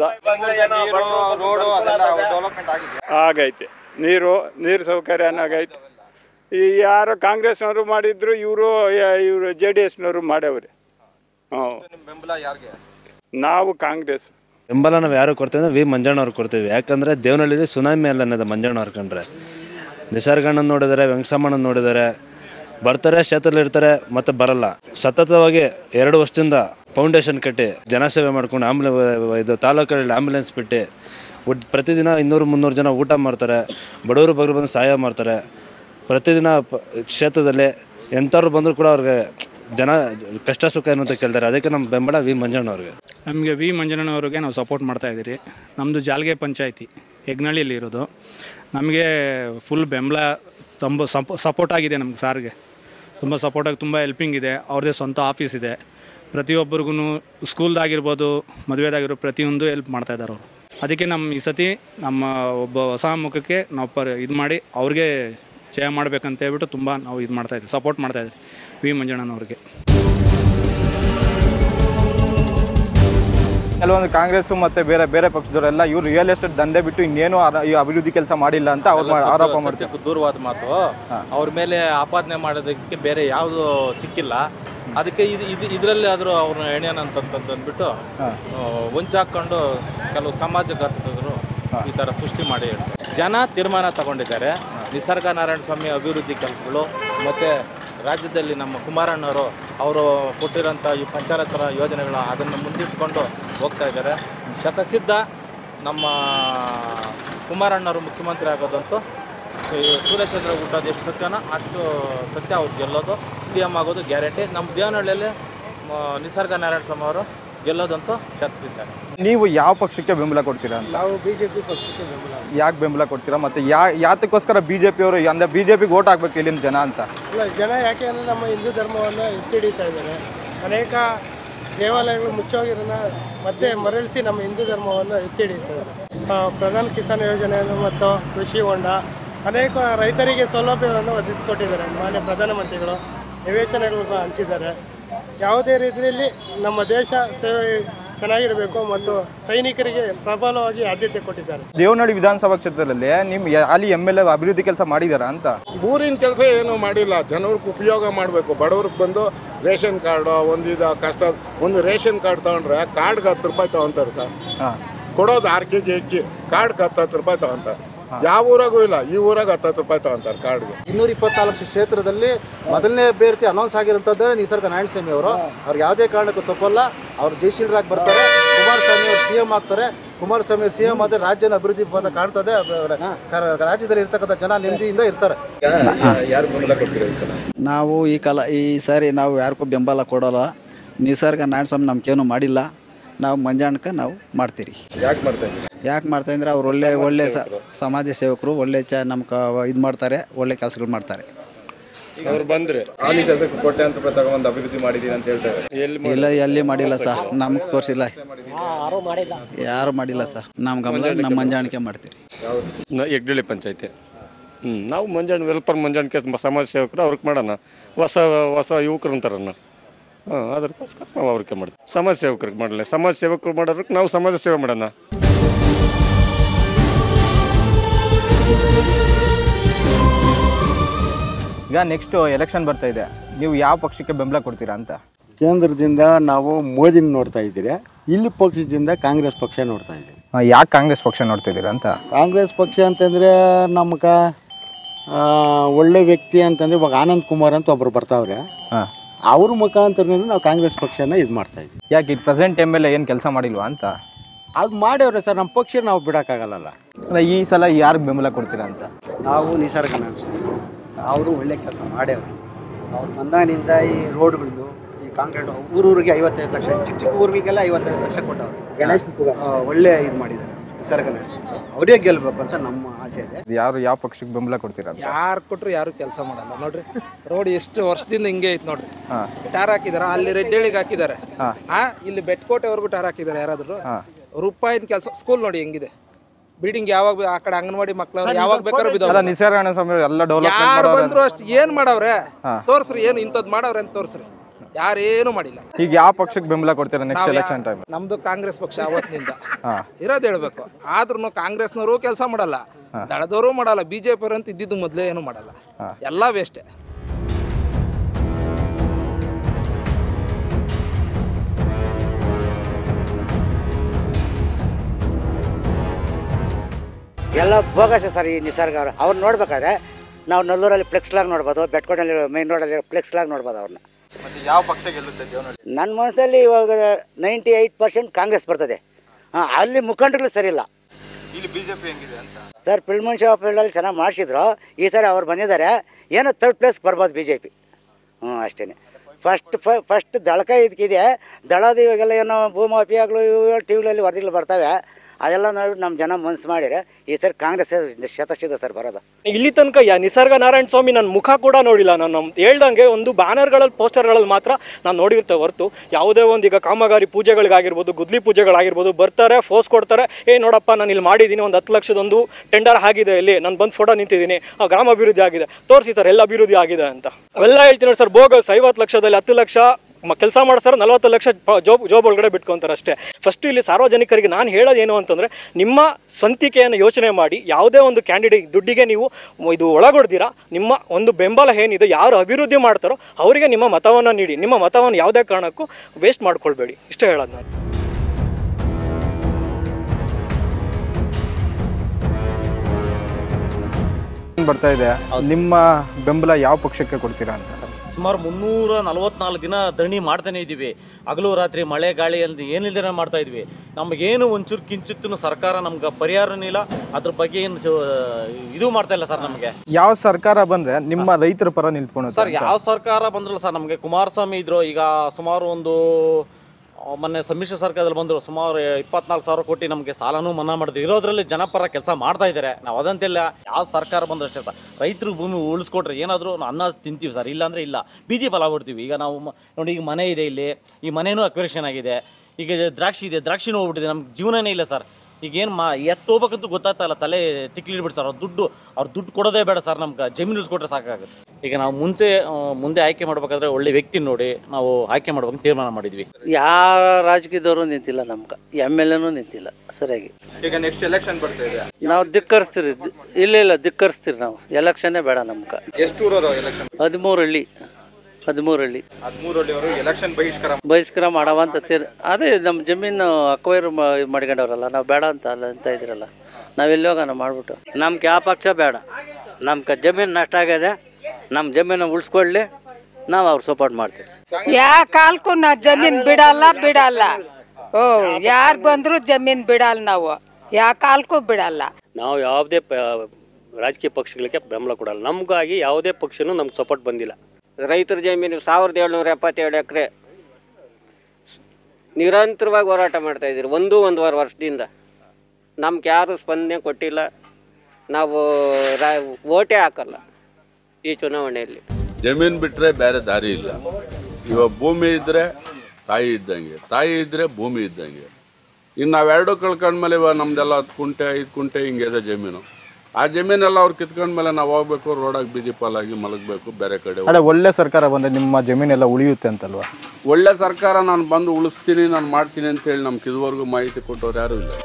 ಆಗೈತೆ ನೀರು ನೀರು ಸೌಕರ್ಯ ಆಗೈತೆ ಈ ಯಾರು ಕಾಂಗ್ರೆಸ್ನವರು ಮಾಡಿದ್ರು ಇವರು ಇವರು ಜೆ ಡಿ ಎಸ್ನವರು ಮಾಡ್ಯವ್ರೆ ಹ್ಞೂ ನಾವು ಕಾಂಗ್ರೆಸ್ ಬೆಂಬಲ ನಾವು ಯಾರು ಕೊಡ್ತೀವಿ ಅಂದ್ರೆ ವಿ ಮಂಜಣ್ಣ ಅವ್ರಿಗೆ ಕೊಡ್ತೀವಿ ಯಾಕಂದರೆ ದೇವನಹಳ್ಳಿಲಿ ಸುನಾಮಿ ಅಲ್ಲ ಅನ್ನೋದು ಮಂಜಣ್ಣ ಅವ್ರು ಕಂಡ್ರೆ ನಿಸರ್ಗಣ್ಣನ ನೋಡಿದ್ದಾರೆ ವೆಂಕಟಮ್ಮಣ್ಣನ ನೋಡಿದ್ದಾರೆ ಬರ್ತಾರೆ ಕ್ಷೇತ್ರದಲ್ಲಿ ಇರ್ತಾರೆ ಮತ್ತೆ ಬರಲ್ಲ ಸತತವಾಗಿ ಎರಡು ವರ್ಷದಿಂದ ಫೌಂಡೇಶನ್ ಕಟ್ಟಿ ಜನಸೇವೆ ಮಾಡ್ಕೊಂಡು ಆಂಬುಲೆ ಇದು ತಾಲೂಕಲ್ಲಿ ಆಂಬುಲೆನ್ಸ್ ಬಿಟ್ಟು ಒಟ್ಟು ಪ್ರತಿದಿನ ಇನ್ನೂರು ಮುನ್ನೂರು ಜನ ಊಟ ಮಾಡ್ತಾರೆ ಬಡವರು ಬಗ್ರು ಬಂದು ಸಹಾಯ ಮಾಡ್ತಾರೆ ಪ್ರತಿದಿನ ಪ- ಕ್ಷೇತ್ರದಲ್ಲಿ ಎಂಥವ್ರು ಬಂದರೂ ಕೂಡ ಅವ್ರಿಗೆ ಜನ ಕಷ್ಟ ಸುಖ ಏನು ಅಂತ ಕೇಳ್ತಾರೆ ಅದಕ್ಕೆ ನಮ್ಮ ಬೆಂಬಲ ವಿ ಮಂಜಣ್ಣ ಅವ್ರಿಗೆ ನಮಗೆ ವಿ ಮಂಜಣ್ಣನವ್ರಿಗೆ ನಾವು ಸಪೋರ್ಟ್ ಮಾಡ್ತಾ ಇದ್ದೀರಿ ನಮ್ಮದು ಜಾಲ್ಗೆ ಪಂಚಾಯತಿ ಹೆಗ್ನಳ್ಳಿಯಲ್ಲಿ ಇರೋದು ನಮಗೆ ಫುಲ್ ಬೆಂಬಲ ತುಂಬ ಸಪೋ ಸಪೋರ್ಟ್ ಆಗಿದೆ ನಮ್ಗೆ ಸಾರ್ಗೆ ತುಂಬ ಸಪೋರ್ಟಾಗಿ ತುಂಬ ಹೆಲ್ಪಿಂಗ್ ಇದೆ ಅವ್ರದ್ದೇ ಸ್ವಂತ ಆಫೀಸ್ ಇದೆ ಪ್ರತಿಯೊಬ್ಬರಿಗೂ ಸ್ಕೂಲ್ದಾಗಿರ್ಬೋದು ಮದುವೆದಾಗಿರೋ ಪ್ರತಿಯೊಂದು ಹೆಲ್ಪ್ ಮಾಡ್ತಾ ಇದ್ದಾರೆ ಅವರು ಅದಕ್ಕೆ ನಮ್ಮ ಈ ಸತಿ ನಮ್ಮ ಒಬ್ಬ ಹೊಸ ಮುಖಕ್ಕೆ ನಾವು ಪರ್ ಇದು ಮಾಡಿ ಅವ್ರಿಗೆ ಜಯ ಮಾಡ್ಬೇಕಂತ ಹೇಳ್ಬಿಟ್ಟು ತುಂಬ ನಾವು ಇದು ಮಾಡ್ತಾಯಿದ್ವಿ ಸಪೋರ್ಟ್ ಮಾಡ್ತಾಯಿದ್ವಿ ವಿ ಮಂಜಣ್ಣನವ್ರಿಗೆ ಕೆಲವೊಂದು ಕಾಂಗ್ರೆಸ್ ಮತ್ತೆ ಬೇರೆ ಬೇರೆ ಪಕ್ಷದವರೆಲ್ಲ ಇವ್ರು ರಿಯಲ್ ಎಸ್ಟೇಟ್ ದಂಧೆ ಬಿಟ್ಟು ಇನ್ನೇನು ಅರ- ಈ ಅಭಿವೃದ್ಧಿ ಕೆಲಸ ಮಾಡಿಲ್ಲ ಅಂತ ಅವ್ರು ಮಾ- ಆರೋಪ ಮಾಡ್ತಾರೆ ಸತ್ಯಕ್ಕೂ ದೂರವಾದ ಮಾತು ಅವ್ರ ಮೇಲೆ ಆಪಾದನೆ ಮಾಡೋದಕ್ಕೆ ಬೇರೆ ಯಾವುದು ಸಿಕ್ಕಿಲ್ಲ ಅದಕ್ಕೆ ಇದು ಇದು ಇದರಲ್ಲಿ ಆದರೂ ಅವ್ರನ್ನ ಎಣೆಯೋಣ ಅಂತ ಅಂದ್ಬಿಟ್ಟು ಹೊಂಚ ಹಾಕೊಂಡು ಕೆಲವು ಸಮಾಜಘಾತಕರು ಈ ಥರ ಸೃಷ್ಟಿ ಮಾಡಿ ಹೇಳ್ತಾರೆ ಜನ ತೀರ್ಮಾನ ತಗೊಂಡಿದ್ದಾರೆ ನಿಸರ್ಗ ನಾರಾಯಣ ಸ್ವಾಮಿ ಅಭಿವೃದ್ಧಿ ಕೆಲಸಗಳು ಮತ್ತು ರಾಜ್ಯದಲ್ಲಿ ನಮ್ಮ ಕುಮಾರಣ್ಣವರು ಅವರು ಕೊಟ್ಟಿರೋಂಥ ಈ ಪಂಚಾಯತರ ಯೋಜನೆಗಳು ಅದನ್ನು ಮುಂದಿಟ್ಕೊಂಡು ಹೋಗ್ತಾ ಇದ್ದಾರೆ ಶತಸಿದ್ಧ ನಮ್ಮ ಕುಮಾರಣ್ಣವರು ಮುಖ್ಯಮಂತ್ರಿ ಆಗೋದಂತೂ ಈ ಸೂರ್ಯಚಂದ್ರ ಹುಟ್ಟೋದು ಎಷ್ಟು ಸತ್ಯನೋ ಅಷ್ಟು ಸತ್ಯ ಅವ್ರು ಗೆಲ್ಲೋದು ಸಿ ಎಮ್ ಆಗೋದು ಗ್ಯಾರಂಟಿ ನಮ್ಮ ದೇವನಹಳ್ಳಿಯಲ್ಲಿ ಮ, ನಿಸರ್ಗ ನಾರಾಯಣ ಸ್ವಾಮಿ ಅವರು ಗೆಲ್ಲೋದಂತೂ ಶತಸಿದ್ದಾರೆ ನೀವು ಯಾವ ಪಕ್ಷಕ್ಕೆ ಬೆಂಬಲ ಕೊಡ್ತೀರಾ ಅಂತ ನಾವು ಬಿಜೆಪಿ ಪಕ್ಷಕ್ಕೆ ಬೆಂಬಲ ಯಾಕೆ ಬೆಂಬಲ ಕೊಡ್ತೀರಾ ಮತ್ತೆ ಯಾ ಯಾತಕ್ಕೋಸ್ಕರ ಬಿಜೆಪಿ ಅವರು ಅಂದ್ರೆ ಬಿಜೆಪಿಗೆ ಓಟ್ ಹಾಕ್ಬೇಕು ಇಲ್ಲಿನ ಜನ ಅಂತ ಇಲ್ಲ ಜನ ಯಾಕೆ ಅಂದರೆ ನಮ್ಮ ಹಿಂದೂ ಧರ್ಮವನ್ನು ಎತ್ತಿಡಿತಾ ಇದ್ದಾರೆ ಅನೇಕ ದೇವಾಲಯಗಳು ಮುಚ್ಚೋಗಿರೋನ್ನ ಮತ್ತೆ ಮರಳಿಸಿ ನಮ್ಮ ಹಿಂದೂ ಧರ್ಮವನ್ನು ಎತ್ತಿ ಹಿಡಿತಾರೆ ಆ, ಪ್ರಧಾನ ಕಿಸಾನ್ ಯೋಜನೆಯನ್ನು ಮತ್ತು ಕೃಷಿ ಹೊಂಡ ಅನೇಕ ರೈತರಿಗೆ ಸೌಲಭ್ಯವನ್ನು ಒದಗಿಸಿಕೊಟ್ಟಿದ್ದಾರೆ ಮಾನ್ಯ ಪ್ರಧಾನಮಂತ್ರಿಗಳು ನಿವೇಶನಗಳನ್ನು ಹಂಚಿದ್ದಾರೆ ಯಾವುದೇ ರೀತಿಯಲ್ಲಿ ನಮ್ಮ ದೇಶ ಸೇವೆ ಚೆನ್ನಾಗಿರಬೇಕು ಮತ್ತು ಸೈನಿಕರಿಗೆ ಪ್ರಬಲವಾಗಿ ಆದ್ಯತೆ ಕೊಟ್ಟಿದ್ದಾರೆ ದೇವನಹಳ್ಳಿ ವಿಧಾನಸಭಾ ಕ್ಷೇತ್ರದಲ್ಲಿ ನಿಮ್ ಯ- ಅಲ್ಲಿ ಎಮ್ ಎಲ್ ಎ ಅಭಿವೃದ್ಧಿ ಕೆಲಸ ಮಾಡಿದಾರಾ ಅಂತ ಊರಿನ ಕೆಲಸ ಏನು ಮಾಡಿಲ್ಲ ಜನರಿಗೆ ಉಪಯೋಗ ಮಾಡಬೇಕು ಬಡವ್ರಿಗೆ ಬಂದು ರೇಷನ್ ಕಾರ್ಡು ಒಂದು ಇದು ಕಷ್ಟ ಒಂದು ರೇಷನ್ ಕಾರ್ಡ್ ತಗೊಂಡ್ರೆ ಕಾರ್ಡ್ಗೆ ಹತ್ತು ರೂಪಾಯಿ ತಗೊಂತಾರೆ ಸರ್ ಕೊಡೋದು ಆರು ಕೆ ಜಿ ಅಕ್ಕಿ ಕಾರ್ಡ್ಗೆ ಹತ್ತು ಹತ್ತು ರೂಪಾಯಿ ತಗೊಂತಾರೆ ಯಾವ ಊರಾಗೂ ಇಲ್ಲ ಈ ಊರಾಗ ಹತ್ತು ಹತ್ತು ರೂಪಾಯಿ ತಗೊಂತಾರೆ ಕಾರ್ಡ್ಗೆ ಇನ್ನೂರ ಇಪ್ಪತ್ನಾಲ್ಕು ಕ್ಷೇತ್ರದಲ್ಲಿ ಮೊದಲನೇ ಅಭ್ಯರ್ಥಿ ಅನೌನ್ಸ್ ಆಗಿರುವಂಥದ್ದು ನಿಸರ್ಗ ನಾರಾಯಣಸ್ವಾಮಿ ಅವರು ಅವ್ರು ಯಾವುದೇ ಕಾರಣಕ್ಕೂ ತಪ್ಪಲ್ಲ ಅವ್ರು ಜಯಶೀಲರಾಗಿ ಬರ್ತಾರೆ ಕುಮಾರಸ್ವಾಮಿ ಅವರು ಸಿ ಎಂ ಆಗ್ತಾರೆ ಕುಮಾರಸ್ವಾಮಿ ಅವರು ಸಿ ಎಂ ಆದರೆ ರಾಜ್ಯನ ಅಭಿವೃದ್ಧಿ ಪದ ಕಾಣ್ತದೆ ಕ- ರಾಜ್ಯದಲ್ಲಿ ಇರ್ತಕ್ಕಂಥ ಜನ ನೆಮ್ಮದಿಯಿಂದ ಇರ್ತಾರೆ ಯಾರು ಬೆಂಬಲ ಕೊಡ್ತೀರಾ ಈ ಸಲ ನಾವು ಈ ಕಾಲ ಈ ಸಾರಿ ನಾವು ಯಾರಿಗೂ ಬೆಂಬಲ ಕೊಡೋಲ್ಲ ನಿಸರ್ಗ ನಾರಾಯಣಸ್ವಾಮಿ ನಮ್ಗೇನು ಮಾಡಿಲ್ಲ ನಾವು ಮಂಜಾಣಕ್ಕೆ ನಾವು ಮಾಡ್ತೀರಿ ಯಾಕೆ ಮಾಡ್ತಾ ಇದ್ದೀರಾ ಯಾಕೆ ಮಾಡ್ತಾ ಅಂದ್ರೆ ಅವ್ರು ಒಳ್ಳೆ ಒಳ್ಳೆ ಸ- ಸಮಾಜ ಸೇವಕರು ಒಳ್ಳೆ ಚ ನಮ್ಗೆ ಇದು ಮಾಡ್ತಾರೆ ಒಳ್ಳೆ ಕೆಲಸಗಳು ಮಾಡ್ತಾರೆ ಅವ್ರು ಬಂದ್ರೆ ಹಾಲಿ ಶಾಸಕ ಕೋಟೆ ಅಂತ ರೂಪಾಯಿ ತಗೊಂಡು ಅಭಿವೃದ್ಧಿ ಮಾಡಿದೀನಿ ಅಂತ ಹೇಳ್ತಾರೆ ಇಲ್ಲ ಎಲ್ಲಿ ಮಾಡಿಲ್ಲ ಸರ್ ನಮ್ಗೆ ತೋರಿಸಿಲ್ಲ ಯಾರು ಮಾಡಿಲ್ಲ ಸರ್ ನಮ್ಮ ಗಮನ ನಮ್ಮ ಮಂಜಾಣಿಕೆ ಮಾಡ್ತೀರಿ ಹೆಗ್ಡಳ್ಳಿ ಪಂಚಾಯತಿ ಹ್ಞೂ ನಾವು ಮಂಜಾಣ ವೆಲ್ಫೇರ್ ಮಂಜಾಣಿಕೆ ಸಮಾಜ ಸೇವಕರು ಅವ್ರಿಗೆ ಮಾಡೋಣ ಹೊಸ ಹೊಸ ಯುವಕರು ಅಂತಾರನ್ನ ಹಾಂ ಅದಕ್ಕೋಸ್ಕರ ನಾವು ಅವ್ರಿಗೆ ಮಾಡ್ತೀವಿ ಸಮಾಜ ಸೇವಕರಿಗೆ ಮಾಡಲ್ಲ ಸಮಾಜ ಸೇವಕರು ಮಾಡೋದಕ್ಕೆ ನಾವು ಸಮಾಜ ಸೇವೆ ಮಾಡೋಣ ಈಗ ನೆಕ್ಸ್ಟ್ ಎಲೆಕ್ಷನ್ ಬರ್ತಾ ಇದೆ ನೀವು ಯಾವ ಪಕ್ಷಕ್ಕೆ ಬೆಂಬಲ ಕೊಡ್ತೀರಾ ಅಂತ ಕೇಂದ್ರದಿಂದ ನಾವು ಮೋದಿನ ನೋಡ್ತಾ ಇದ್ದೀರಿ ಇಲ್ಲಿ ಪಕ್ಷದಿಂದ ಕಾಂಗ್ರೆಸ್ ಪಕ್ಷ ನೋಡ್ತಾ ಇದ್ದೀವಿ ಯಾಕೆ ಕಾಂಗ್ರೆಸ್ ಪಕ್ಷ ನೋಡ್ತಿದ್ದೀರಾ ಅಂತ ಕಾಂಗ್ರೆಸ್ ಪಕ್ಷ ಅಂತಂದರೆ ನಮ್ಗೆ ಒಳ್ಳೆ ವ್ಯಕ್ತಿ ಅಂತಂದ್ರೆ ಇವಾಗ ಆನಂದ್ ಕುಮಾರ್ ಅಂತ ಒಬ್ರು ಬರ್ತಾವ್ರೆ ಹಾಂ ಅವ್ರ ಮುಖಾಂತರದಿಂದ ನಾವು ಕಾಂಗ್ರೆಸ್ ಪಕ್ಷನ ಇದು ಮಾಡ್ತಾ ಇದ್ದೀವಿ ಯಾಕೆ ಈ ಪ್ರೆಸೆಂಟ್ ಎಮ್ ಎಲ್ ಎ ಏನು ಕೆಲಸ ಮಾಡಿಲ್ವಾ ಅಂತ ಅದು ಮಾಡ್ಯವ್ರೆ ಸರ್ ನಮ್ಮ ಪಕ್ಷ ನಾವು ಬಿಡೋಕ್ಕಾಗಲ್ಲ ಅಲ್ಲ, ಈ ಸಲ ಯಾರಿಗೆ ಬೆಂಬಲ ಕೊಡ್ತೀರಾ ಅಂತ ನಾವು ನಿಸರ್ಗ ನಡೆಸ್ತೀವಿ ಅವರು ಒಳ್ಳೆ ಕೆಲಸ ಮಾಡ್ಯವ್ರು ಅವ್ರು ಬಂದಾಗಿನಿಂದ ಈ ರೋಡ್ಗಳು ಈ ಕಾಂಕ್ರೀಟ್ ಊರೂರಿಗೆ ಐವತ್ತೈದು ಲಕ್ಷ ಚಿಕ್ಕ ಚಿಕ್ಕ ಊರಿಗೆಲ್ಲ ಐವತ್ತೈದು ಲಕ್ಷ ಕೊಟ್ಟವ್ರು ಆ, ಒಳ್ಳೆ ಇದು ಮಾಡಿದ್ದಾರೆ ನಿಸರ್ಗ ನಡೆಸಿ ಅವರೇ ಗೆಲ್ಲಬೇಕು ಅಂತ ನಮ್ಮ ಆಸೆ ಇದೆ ಯಾರು ಯಾವ ಪಕ್ಷಕ್ಕೆ ಬೆಂಬಲ ಕೊಡ್ತೀರಾ ಅಂತ ಯಾರು ಕೊಟ್ರು ಯಾರು ಕೆಲಸ ಮಾಡಲ್ಲ ನೋಡ್ರಿ ರೋಡ್ ಎಷ್ಟು ವರ್ಷದಿಂದ ಹಿಂಗೆ ಐತೆ ನೋಡ್ರಿ ಹಾಂ ಟಾರ್ ಹಾಕಿದಾರ ಅಲ್ಲಿ ರೆಡ್ಡಿಳಿಗೆ ಹಾಕಿದ್ದಾರೆ ಹಾಂ ಆ ಇಲ್ಲಿ ಬೆಟ್ಕೋಟೆವರೆಗೂ ಟಾರ್ ಹಾಕಿದ್ದಾರೆ ಯಾರಾದ್ರು ಹಾಂ ರೂಪಾಯಿನ ಕೆಲಸ ಸ್ಕೂಲ್ ನೋಡಿ ಹೆಂಗಿದೆ ಬಿಲ್ಡಿಂಗ್ ಯಾವಾಗ ಬೇ- ಆ ಕಡೆ ಅಂಗನವಾಡಿ ಮಕ್ಳು ಯಾವಾಗ ಬೇಕಾದ್ರೂ ಅಲ್ಲ ಬಿದ್ದಾವ ನಿಸರ್ಗ ಸ್ವಾಮಿ ಎಲ್ಲ ಯಾರು ಡೆವಲಪ್ಮೆಂಟ್ ಬಂದ್ರು ಅಷ್ಟು ಏನ್ ಮಾಡವ್ರೆ ಹಾ. ತೋರ್ಸ್ರಿ ಏನು ಇಂಥದ್ದು ಮಾಡವ್ರೆ ಅಂತ ತೋರ್ಸ್ರಿ ಯಾರೇನು ಮಾಡಿಲ್ಲ ಈಗ ಯಾವ ಪಕ್ಷಕ್ಕೆ ಬೆಂಬಲ ಕೊಡ್ತೀರಾ ನೆಕ್ಸ್ಟ್ ನಾವ್ ಯಾ- ಎಲೆಕ್ಷನ್ ಟೈಮ್ ನಮ್ದು ಕಾಂಗ್ರೆಸ್ ಪಕ್ಷ ಅವತ್ತಿನಿಂದ ಹಾಂ ಇರೋದು ಹೇಳ್ಬೇಕು ಆದ್ರೂ ಕಾಂಗ್ರೆಸ್ನವರು ಕೆಲಸ ಮಾಡಲ್ಲ ದಳದವರು ಮಾಡಲ್ಲ ಬಿಜೆಪಿ ಅಂತ ಇದ್ದಿದ್ದು ಮೊದಲೇ ಏನು ಮಾಡಲ್ಲ ಹಾ. ಎಲ್ಲ ವೇಸ್ಟೆ ಎಲ್ಲ ಬೋಗಸ ಸರ್ ಈ ನಿಸರ್ಗ ಅವರು ಅವ್ರು ನೋಡ್ಬೇಕಾದ್ರೆ ನಾವು ನಲ್ಲೂರಲ್ಲಿ ಫ್ಲೆಕ್ಸ್ಲಾಗ್ ನೋಡ್ಬೋದು ಬೆಟ್ಕೋಟಲ್ಲಿ ಮೈನ್ ರೋಡಲ್ಲಿ ಫ್ಲೆಕ್ಸ್ಲಾಗ್ ನೋಡ್ಬೋದು ಅವ್ರನ್ನ ಮತ್ತೆ ಯಾವ ಪಕ್ಷ ಗೆಲ್ಲುತ್ತೆ ದೇವನಹಳ್ಳಿ ನನ್ನ ಮನಸ್ಸಲ್ಲಿ ಇವಾಗ ನೈಂಟಿ ಏಯ್ಟ್ ಪರ್ಸೆಂಟ್ ಕಾಂಗ್ರೆಸ್ ಬರ್ತದೆ ಹಾಂ ಅಲ್ಲಿ ಮುಖಂಡರುಗಳು ಸರಿ ಇಲ್ಲ ಇಲ್ಲಿ ಬಿಜೆಪಿ ಹೆಂಗಿದೆ ಅಂತ ಸರ್ ಫಿಲ್ಮನ್ ಶಾಪ್ ಫೀಲ್ಡಲ್ಲಿ ಚೆನ್ನಾಗಿ ಮಾಡಿಸಿದ್ರು ಈ ಸಾರಿ ಅವ್ರು ಬಂದಿದ್ದಾರೆ ಏನೋ ತರ್ಡ್ ಪ್ಲೇಸ್ ಬರ್ಬೋದು ಬಿ ಜೆ ಪಿ ಹ್ಞೂ ಅಷ್ಟೇ ಫಸ್ಟ್ ಫಸ್ಟ್ ದಳಕ ಇದಕ್ಕಿದೆ ದಳದ ಇವಾಗೆಲ್ಲ ಏನೋ ಭೂಮಾಫಿಯಾಗಳು ಇವು ಟಿ ವಿಗಳಲ್ಲಿ ವರದಿಗಳು ಬರ್ತವೆ ಅದೆಲ್ಲ ನೋಡಿ ನಮ್ಮ ಜನ ಮನ್ಸು ಮಾಡಿದ್ರೆ ಈ ಸರಿ ಕಾಂಗ್ರೆಸ್ ಶತಸಿದ್ಧ ಸರ್ ಬರೋದು ಇಲ್ಲಿ ತನಕ ಯಾ ನಿಸರ್ಗ ನಾರಾಯಣ ಸ್ವಾಮಿ ನನ್ನ ಮುಖ ಕೂಡ ನೋಡಿಲ್ಲ ನಾನು ಹೇಳ್ದಂಗೆ ಒಂದು ಬ್ಯಾನರ್ಗಳಲ್ಲಿ ಪೋಸ್ಟರ್ಗಳಲ್ಲಿ ಮಾತ್ರ ನಾನು ನೋಡಿರ್ತೇವೆ ಹೊರತು ಯಾವುದೇ ಒಂದು ಈಗ ಕಾಮಗಾರಿ ಪೂಜೆಗಳಿಗಾಗಿರ್ಬೋದು ಗುದ್ಲಿ ಪೂಜೆಗಳಾಗಿರ್ಬೋದು ಬರ್ತಾರೆ ಫೋಸ್ ಕೊಡ್ತಾರೆ ಏ ನೋಡಪ್ಪ ನಾನು ಇಲ್ಲಿ ಮಾಡಿದ್ದೀನಿ ಒಂದು ಹತ್ತು ಲಕ್ಷದೊಂದು ಟೆಂಡರ್ ಆಗಿದೆ ಇಲ್ಲಿ ನಾನು ಬಂದು ಫೋಟೋ ನಿಂತಿದ್ದೀನಿ ಆ ಗ್ರಾಮ ಅಭಿವೃದ್ಧಿ ಆಗಿದೆ ತೋರಿಸಿ ಸರ್ ಎಲ್ಲ ಅಭಿವೃದ್ಧಿ ಆಗಿದೆ ಅಂತ ಅವೆಲ್ಲ ಹೇಳ್ತೀನಿ ನೋಡಿ ಸರ್ ಬೋಗಸ್ ಐವತ್ತು ಲಕ್ಷದಲ್ಲಿ ಹತ್ತು ಲಕ್ಷ ಕೆಲಸ ಮಾಡಿಸ್ತಾರೆ ನಲವತ್ತು ಲಕ್ಷ ಪ- ಜಾಬ್ ಜಾಬ್ ಒಳಗಡೆ ಬಿಟ್ಕೊತಾರೆ ಅಷ್ಟೇ ಫಸ್ಟ್ ಇಲ್ಲಿ ಸಾರ್ವಜನಿಕರಿಗೆ ನಾನು ಹೇಳೋದೇನು ಅಂತಂದರೆ ನಿಮ್ಮ ಸ್ವಂತಿಕೆಯನ್ನು ಯೋಚನೆ ಮಾಡಿ ಯಾವುದೇ ಒಂದು ಕ್ಯಾಂಡಿಡೇಟ್ ದುಡ್ಡಿಗೆ ನೀವು ಇದು ಒಳಗೊಡ್ದಿರಾ ನಿಮ್ಮ ಒಂದು ಬೆಂಬಲ ಏನಿದೆ ಯಾರು ಅಭಿವೃದ್ಧಿ ಮಾಡ್ತಾರೋ ಅವರಿಗೆ ನಿಮ್ಮ ಮತವನ್ನು ನೀಡಿ ನಿಮ್ಮ ಮತವನ್ನು ಯಾವುದೇ ಕಾರಣಕ್ಕೂ ವೇಸ್ಟ್ ಮಾಡ್ಕೊಳ್ಬೇಡಿ ಇಷ್ಟೇ ಹೇಳೋದು ನಾನು ಬರ್ತಾ ಇದೆ ನಿಮ್ಮ ಬೆಂಬಲ ಯಾವ ಪಕ್ಷಕ್ಕೆ ಕೊಡ್ತೀರಾ ಅಂತ ಸುಮಾರು ಮುನ್ನೂರ ನಲವತ್ನಾಲ್ಕು ದಿನ ಧರಣಿ ಮಾಡ್ತಾನೆ ಇದ್ದೀವಿ ಹಗಲು ರಾತ್ರಿ ಮಳೆ ಗಾಳಿ ಅಂತ ಏನಿಲ್ದೇ ಮಾಡ್ತಾ ಇದ್ವಿ ನಮಗೇನು ಒಂಚೂರು ಕಿಂಚಿತ್ತೂ ಸರ್ಕಾರ ನಮ್ಗೆ ಪರಿಹಾರನೂ ಇಲ್ಲ ಅದ್ರ ಬಗ್ಗೆ ಏನು ಚು- ಇದು ಮಾಡ್ತಾ ಇಲ್ಲ ಸರ್ ನಮಗೆ ಯಾವ ಸರ್ಕಾರ ಬಂದ್ರೆ ನಿಮ್ಮ ರೈತರ ಪರ ನಿಂತ್ಕೊಂಡು ಸರ್ ಯಾವ ಸರ್ಕಾರ ಬಂದ್ರಲ್ಲ ಸರ್ ನಮಗೆ ಕುಮಾರಸ್ವಾಮಿ ಇದ್ರು ಈಗ ಸುಮಾರು ಒಂದು ಆ, ಮೊನ್ನೆ ಸಮ್ಮಿಶ್ರ ಸರ್ಕಾರದಲ್ಲಿ ಬಂದರು ಸುಮಾರು ಇಪ್ಪತ್ನಾಲ್ಕು ಸಾವಿರ ಕೋಟಿ ನಮಗೆ ಸಾಲನೂ ಮನ್ನಾ ಮಾಡಿದ್ರು ಇರೋದ್ರಲ್ಲಿ ಜನಪರ ಕೆಲಸ ಮಾಡ್ತಾ ಇದ್ದಾರೆ ನಾವು ಅದಂತಿಲ್ಲ ಯಾವ ಸರ್ಕಾರ ಬಂದ್ರು ಅಷ್ಟೇ ಸರ್ ರೈತರು ಭೂಮಿ ಉಳಿಸ್ಕೊಟ್ರೆ ಏನಾದರೂ ಅನ್ನ ತಿಂತೀವಿ ಸರ್ ಇಲ್ಲಾಂದ್ರೆ ಇಲ್ಲ ಬೀದಿ ಫಲ ಬಿಡ್ತೀವಿ ಈಗ ನಾವು ಮ- ನೋಡಿ ಈಗ ಮನೆ ಇದೆ ಇಲ್ಲಿ ಈ ಮನೇನೂ ಅಕ್ವೇಷನ್ ಆಗಿದೆ ಈಗ ದ್ರಾಕ್ಷಿ ಇದೆ ದ್ರಾಕ್ಷಿನೂ ಹೋಗ್ಬಿಟ್ಟಿದೆ ನಮ್ಗೆ ಜೀವನನೇ ಇಲ್ಲ ಸರ್ ಈಗ ಏನು ಮಾ ಎತ್ತು ಹೋಗ್ಬೇಕಂತೂ ಗೊತ್ತಾಗ್ತಾ ಇಲ್ಲ ತಲೆ ತಿಕ್ಲಿಡ್ಬಿಟ್ಟು ಸರ್ ಅವ್ರು ದುಡ್ಡು ಅವ್ರು ದುಡ್ಡು ಕೊಡೋದೇ ಬೇಡ ಸರ್ ನಮ್ಗೆ ಜಮೀನು ಉಳಿಸ್ಕೊಟ್ರೆ ಸಾಕಾಗುತ್ತೆ ಈಗ ನಾವು ಮುಂಚೆ ಆ, ಮುಂದೆ ಆಯ್ಕೆ ಮಾಡ್ಬೇಕಾದ್ರೆ ಒಳ್ಳೆ ವ್ಯಕ್ತಿ ನೋಡಿ ನಾವು ಆಯ್ಕೆ ಮಾಡ್ಬೇಕು ತೀರ್ಮಾನ ಮಾಡಿದ್ವಿ ಯಾವ ರಾಜಕೀಯದವರು ನಿಂತಿಲ್ಲ ನಮ್ಗೆ ಎಮ್ ಎಲ್ ಎನೂ ನಿಂತಿಲ್ಲ ಸರಿಯಾಗಿ ಈಗ ನೆಕ್ಸ್ಟ್ ಎಲೆಕ್ಷನ್ ಬರ್ತಾ ಇದೆ ನಾವು ಧಿಕ್ಕರಿಸ್ತೀರಿ ದಿ- ಇಲ್ಲ ಇಲ್ಲ ಧಿಕ್ಕರಿಸ್ತೀರಿ ನಾವು ಎಲೆಕ್ಷನ್ನೇ ಬೇಡ ನಮ್ಗೆ ಎಷ್ಟು ಊರವರು ಎಲೆಕ್ಷನ್ ಹದಿಮೂರು ಹಳ್ಳಿ ಹದಿಮೂರು ಹಳ್ಳಿ ಹದಿಮೂರಲ್ಲಿ ಅವರು ಎಲೆಕ್ಷನ್ ಬಹಿಷ್ಕಾರ ಬಹಿಷ್ಕಾರ ಮಾಡವ ಅಂತ ತೀರ್ ಅದೇ ನಮ್ಮ ಜಮೀನು ಅಕ್ವೈರ್ ಮಾಡ್ಕೊಂಡವ್ರಲ್ಲ ನಾವು ಬೇಡ ಅಂತ ಅಲ್ಲ ಅಂತ ಇದ್ರಲ್ಲ ನಾವೆಲ್ಲಿ ಹೋಗೋಣ ಮಾಡ್ಬಿಟ್ಟು ನಮ್ಗೆ ಯಾವ ಪಕ್ಷ ಬೇಡ ನಮ್ಗೆ ಜಮೀನು ನಷ್ಟ ಆಗಿದೆ ನಮ್ಮ ಜಮೀನು ಉಳಿಸ್ಕೊಳ್ಳಿ ನಾವು ಅವ್ರು ಸಪೋರ್ಟ್ ಮಾಡ್ತೀವಿ ಯಾವ ಕಾಲಕ್ಕೂ ನಾ ಜಮೀನ್ ಬಿಡಲ್ಲ ಬಿಡಲ್ಲ ಓ ಯಾರು ಬಂದ್ರು ಜಮೀನ್ ಬಿಡಲ್ಲ ನಾವು ಯಾವ ಕಾಲಕ್ಕೂ ಬಿಡಲ್ಲ ನಾವು ಯಾವುದೇ ಪ ರಾಜಕೀಯ ಪಕ್ಷಗಳಿಗೆ ಬೆಂಬಲ ಕೊಡಲ್ಲ ನಮಗಾಗಿ ಯಾವುದೇ ಪಕ್ಷನೂ ನಮ್ಗೆ ಸಪೋರ್ಟ್ ಬಂದಿಲ್ಲ ರೈತರ ಜಮೀನು ಸಾವಿರದ ಏಳ್ನೂರ ಎಪ್ಪತ್ತೆರಡು ಎಕರೆ ನಿರಂತರವಾಗಿ ಹೋರಾಟ ಮಾಡ್ತಾ ಇದ್ದೀರಿ ಒಂದು ಒಂದೂವರೆ ವರ್ಷದಿಂದ ನಮ್ಗೆ ಯಾರು ಸ್ಪಂದನೆ ಕೊಟ್ಟಿಲ್ಲ ನಾವು ರಾ ಓಟೇ ಹಾಕಲ್ಲ ಈ ಚುನಾವಣೆಯಲ್ಲಿ ಜಮೀನು ಬಿಟ್ಟರೆ ಬೇರೆ ದಾರಿ ಇಲ್ಲ ಇವಾಗ ಭೂಮಿ ಇದ್ದರೆ ತಾಯಿ ಇದ್ದಂಗೆ ತಾಯಿ ಇದ್ದರೆ ಭೂಮಿ ಇದ್ದಂಗೆ ಇನ್ನು ನಾವೆರಡು ಕಳ್ಕೊಂಡ್ಮೇಲೆ ಇವಾಗ ನಮ್ದೆಲ್ಲ ಹತ್ತು ಕುಂಟೆ ಐದು ಕುಂಟೆ ಹಿಂಗಿದೆ ಜಮೀನು ಆ ಜಮೀನೆಲ್ಲ ಅವ್ರು ಕಿತ್ಕೊಂಡ್ಮೇಲೆ ನಾವು ಹೋಗ್ಬೇಕು ರೋಡಾಗಿ ಬೀದಿ ಪಾಲಾಗಿ ಮಲಗಬೇಕು ಬೇರೆ ಕಡೆ ಅದೇ ಒಳ್ಳೆ ಸರ್ಕಾರ ಬಂದ್ರೆ ನಿಮ್ಮ ಜಮೀನೆಲ್ಲ ಉಳಿಯುತ್ತೆ ಅಂತಲ್ವಾ ಒಳ್ಳೆ ಸರ್ಕಾರ ನಾನು ಬಂದು ಉಳಿಸ್ತೀನಿ ನಾನು ಮಾಡ್ತೀನಿ ಅಂತೇಳಿ ನಮ್ಗೆ ಇದುವರೆಗೂ ಮಾಹಿತಿ ಕೊಟ್ಟವ್ರು ಯಾರೂ ಇಲ್ಲ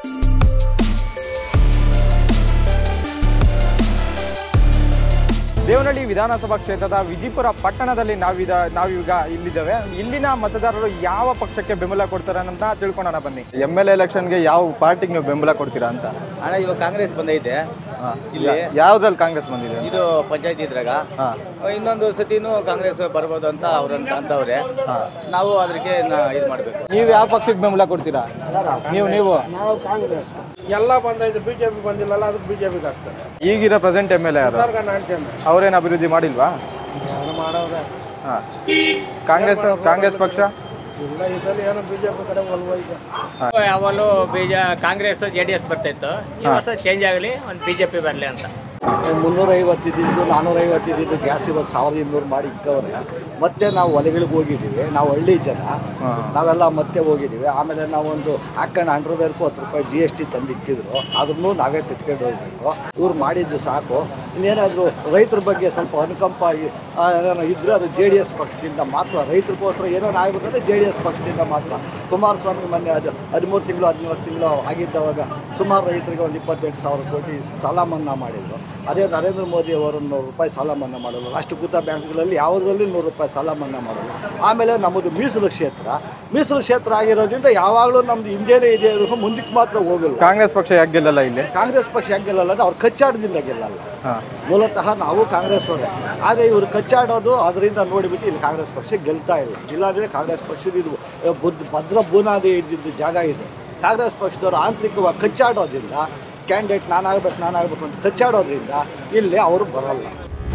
ದೇವನಹಳ್ಳಿ ವಿಧಾನಸಭಾ ಕ್ಷೇತ್ರದ ವಿಜಯಪುರ ಪಟ್ಟಣದಲ್ಲಿ ನಾವಿದ ನಾವೀಗ ಇಲ್ಲಿದ್ದೇವೆ ಇಲ್ಲಿನ ಮತದಾರರು ಯಾವ ಪಕ್ಷಕ್ಕೆ ಬೆಂಬಲ ಕೊಡ್ತಾರೆ ಅಂತ ತಿಳ್ಕೊಳ್ಳೋಣ ಬನ್ನಿ ಎಮ್ ಎಲ್ ಎಲೆಕ್ಷನ್ಗೆ ಯಾವ ಪಾರ್ಟಿಗೆ ನೀವು ಬೆಂಬಲ ಕೊಡ್ತೀರಾ ಅಂತ ಅಣ್ಣ ಇವಾಗ ಕಾಂಗ್ರೆಸ್ ಬಂದೈತೆ ಇಲ್ಲಿ ಯಾವ್ದ್ರಲ್ಲಿ ಕಾಂಗ್ರೆಸ್ ಬಂದಿದೆ ಇದು ಪಂಚಾಯತಿ ಇದ್ರಾಗ ಇನ್ನೊಂದು ಸತಿನೂ ಕಾಂಗ್ರೆಸ್ ಬರ್ಬೋದು ಅಂತ ಅವ್ರ ಅಂತವ್ರೆ ನಾವು ಅದಕ್ಕೆ ಇದು ಮಾಡಬೇಕು ನೀವು ಯಾವ ಪಕ್ಷಕ್ಕೆ ಬೆಂಬಲ ಕೊಡ್ತೀರಾ ನೀವು ನೀವು ನಾವು ಕಾಂಗ್ರೆಸ್ ಎಲ್ಲ ಬಂದೈತೆ ಬಿಜೆಪಿ ಬಂದಿಲ್ಲಲ್ಲ ಅದಕ್ಕೆ ಬಿಜೆಪಿಗೆ ಆಗ್ತದೆ ಈಗಿರೋ ಪ್ರೆಸೆಂಟ್ ಎಮ್ ಎಲ್ ಎ ಯಾರು ಸರ್ಕಾರ ನಾಣ್ಚಂದ್ರ ಅವ್ರೇನು ಅಭಿವೃದ್ಧಿ ಮಾಡಿಲ್ವಾ ಯಾರು ಮಾಡವ್ರೆ ಹಾ ಕಾಂಗ್ರೆಸ್ ಕಾಂಗ್ರೆಸ್ ಪಕ್ಷ ಇಲ್ಲ ಇದ್ರಲ್ಲಿ ಏನೋ ಬಿಜೆಪಿ ಕಡೆ ಒಲ್ವ ಈಗ ಯಾವಾಗಲೂ ಬೀಜ ಕಾಂಗ್ರೆಸ್ ಜೆ ಡಿ ಎಸ್ ಬರ್ತಾಯಿತ್ತು ಈ ವರ್ಷ ಚೇಂಜ್ ಆಗಲಿ ಒಂದು ಬಿ ಜೆ ಪಿ ಬರಲಿ ಅಂತ ಮುನ್ನೂರ ಐವತ್ತಿದ್ದು ನಾನ್ನೂರ ಐವತ್ತಿದ್ದು ಗ್ಯಾಸ್ ಇವತ್ತು ಸಾವಿರದ ಇನ್ನೂರು ಮಾಡಿ ಇಕ್ಕವ್ರೆ ಮತ್ತೆ ನಾವು ಹೊಲಗಳಿಗೆ ಹೋಗಿದ್ದೀವಿ ನಾವು ಹಳ್ಳಿ ಜನ ನಾವೆಲ್ಲ ಮತ್ತೆ ಹೋಗಿದ್ದೀವಿ ಆಮೇಲೆ ನಾವೊಂದು ಹಾಕೊಂಡು ಅಂಡ್ರವೇರ್ಗೂ ಹತ್ತು ರೂಪಾಯಿ ಜಿ ಎಸ್ ಟಿ ತಂದು ಇಕ್ಕಿದ್ರು ಅದನ್ನು ನಾವೇ ಕಟ್ಕೊಂಡು ಹೋಗ್ಬೇಕು ಇವ್ರು ಮಾಡಿದ್ದು ಸಾಕು ಇನ್ನೇನಾದರೂ ರೈತರ ಬಗ್ಗೆ ಸ್ವಲ್ಪ ಅನುಕಂಪ ಇ- ಆ, ಏನೋ ಇದ್ರೆ ಅದು ಜೆ ಡಿ ಎಸ್ ಪಕ್ಷದಿಂದ ಮಾತ್ರ ರೈತರಿಗೋಸ್ಕರ ಏನೋ ಆಗ್ಬೇಕಂದ್ರೆ ಜೆ ಡಿ ಎಸ್ ಪಕ್ಷದಿಂದ ಮಾತ್ರ ಕುಮಾರಸ್ವಾಮಿ ಮೊನ್ನೆ ಅದು ಹದಿಮೂರು ತಿಂಗಳು ಹದಿನಾಲ್ಕು ತಿಂಗಳು ಆಗಿದ್ದವಾಗ ಸುಮಾರು ರೈತರಿಗೆ ಒಂದು ಇಪ್ಪತ್ತೆಂಟು ಸಾವಿರ ಕೋಟಿ ಸಾಲ ಮನ್ನಾ ಮಾಡಿದ್ರು ಅದೇ ನರೇಂದ್ರ ಮೋದಿ ಅವರು ನೂರು ರೂಪಾಯಿ ಸಾಲ ಮನ್ನಾ ಮಾಡಲು ರಾಷ್ಟ್ರೀಕೃತ ಬ್ಯಾಂಕ್ಗಳಲ್ಲಿ ಯಾವುದರಲ್ಲಿ ನೂರು ರೂಪಾಯಿ ಸಾಲ ಮನ್ನಾ ಮಾಡಲು ಆಮೇಲೆ ನಮ್ಮದು ಮೀಸಲು ಕ್ಷೇತ್ರ ಮೀಸಲು ಕ್ಷೇತ್ರ ಆಗಿರೋದ್ರಿಂದ ಯಾವಾಗಲೂ ನಮ್ದು ಹಿಂದೆನೇ ಇದೆ ಇರೋದು ಮುಂದಕ್ಕೆ ಮಾತ್ರ ಹೋಗಲ್ಲ ಕಾಂಗ್ರೆಸ್ ಪಕ್ಷ ಯಾಕೆ ಗೆಲ್ಲಲ್ಲ ಇಲ್ಲಿ ಕಾಂಗ್ರೆಸ್ ಪಕ್ಷ ಯಾಕೆ ಗೆಲ್ಲಲ್ಲ ಅಂದ್ರೆ ಅವ್ರು ಕಚ್ಚಾಟದಿಂದ ಗೆಲ್ಲಲ್ಲ ಹಾ ಮೂಲತಃ ನಾವು ಕಾಂಗ್ರೆಸ್ ಅವರೇ ಆದರೆ ಇವರು ಕಚ್ಚಾಡೋದು ಅದರಿಂದ ನೋಡಿಬಿಟ್ಟು ಇಲ್ಲಿ ಕಾಂಗ್ರೆಸ್ ಪಕ್ಷ ಗೆಲ್ತಾ ಇಲ್ಲ ಇಲ್ಲಾಂದರೆ ಕಾಂಗ್ರೆಸ್ ಪಕ್ಷದ ಇದು ಬುದ್ಧ ಭದ್ರ ಬುನಾದಿ ಇದ್ದಿದ್ದು ಜಾಗ ಇದೆ ಕಾಂಗ್ರೆಸ್ ಪಕ್ಷದವರು ಆಂತರಿಕವಾಗಿ ಕಚ್ಚಾಡೋದ್ರಿಂದ ಕ್ಯಾಂಡಿಡೇಟ್ ನಾನಾಗಬೇಕು ನಾನಾಗಬೇಕು ಅಂತ ಕಚ್ಚಾಡೋದ್ರಿಂದ ಇಲ್ಲಿ ಅವರು ಬರಲ್ಲ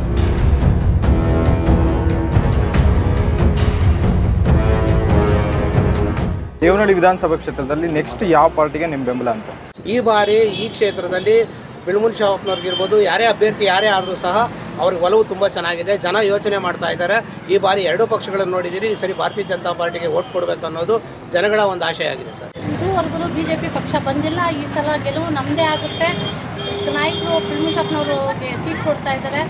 ದೇವನಹಳ್ಳಿ ವಿಧಾನಸಭಾ ಕ್ಷೇತ್ರದಲ್ಲಿ ನೆಕ್ಸ್ಟ್ ಯಾವ ಪಾರ್ಟಿಗೆ ನಿಮ್ಮ ಬೆಂಬಲ ಅಂತ ಈ ಬಾರಿ ಈ ಕ್ಷೇತ್ರದಲ್ಲಿ ಬಿಳ್ಮುನ್ ಶಾವಪ್ನವ್ರಿಗಿರ್ಬೋದು ಯಾರೇ ಅಭ್ಯರ್ಥಿ ಯಾರೇ ಆದರೂ ಸಹ ಅವ್ರಿಗೆ ಒಲವು ತುಂಬ ಚೆನ್ನಾಗಿದೆ ಜನ ಯೋಚನೆ ಮಾಡ್ತಾ ಇದ್ದಾರೆ ಈ ಬಾರಿ ಎರಡೂ ಪಕ್ಷಗಳನ್ನು ನೋಡಿದ್ದೀರಿ ಈ ಸರಿ ಭಾರತೀಯ ಜನತಾ ಪಾರ್ಟಿಗೆ ಓಟ್ ಕೊಡಬೇಕು ಅನ್ನೋದು ಜನಗಳ ಒಂದು ಆಶಯ ಆಗಿದೆ ಸರ್ ಇದುವರೆಗೂ ಬಿ ಜೆ ಪಿ ಪಕ್ಷ ಬಂದಿಲ್ಲ ಈ ಸಲ ಗೆಲುವು ನಮ್ಮದೇ ಆಗುತ್ತೆ ನಾಯಕರು ಫಿಲ್ಮ್ ಶಾಪ್ನವ್ರಿಗೆ ಸೀಟ್ ಕೊಡ್ತಾ ಇದ್ದಾರೆ ಆ,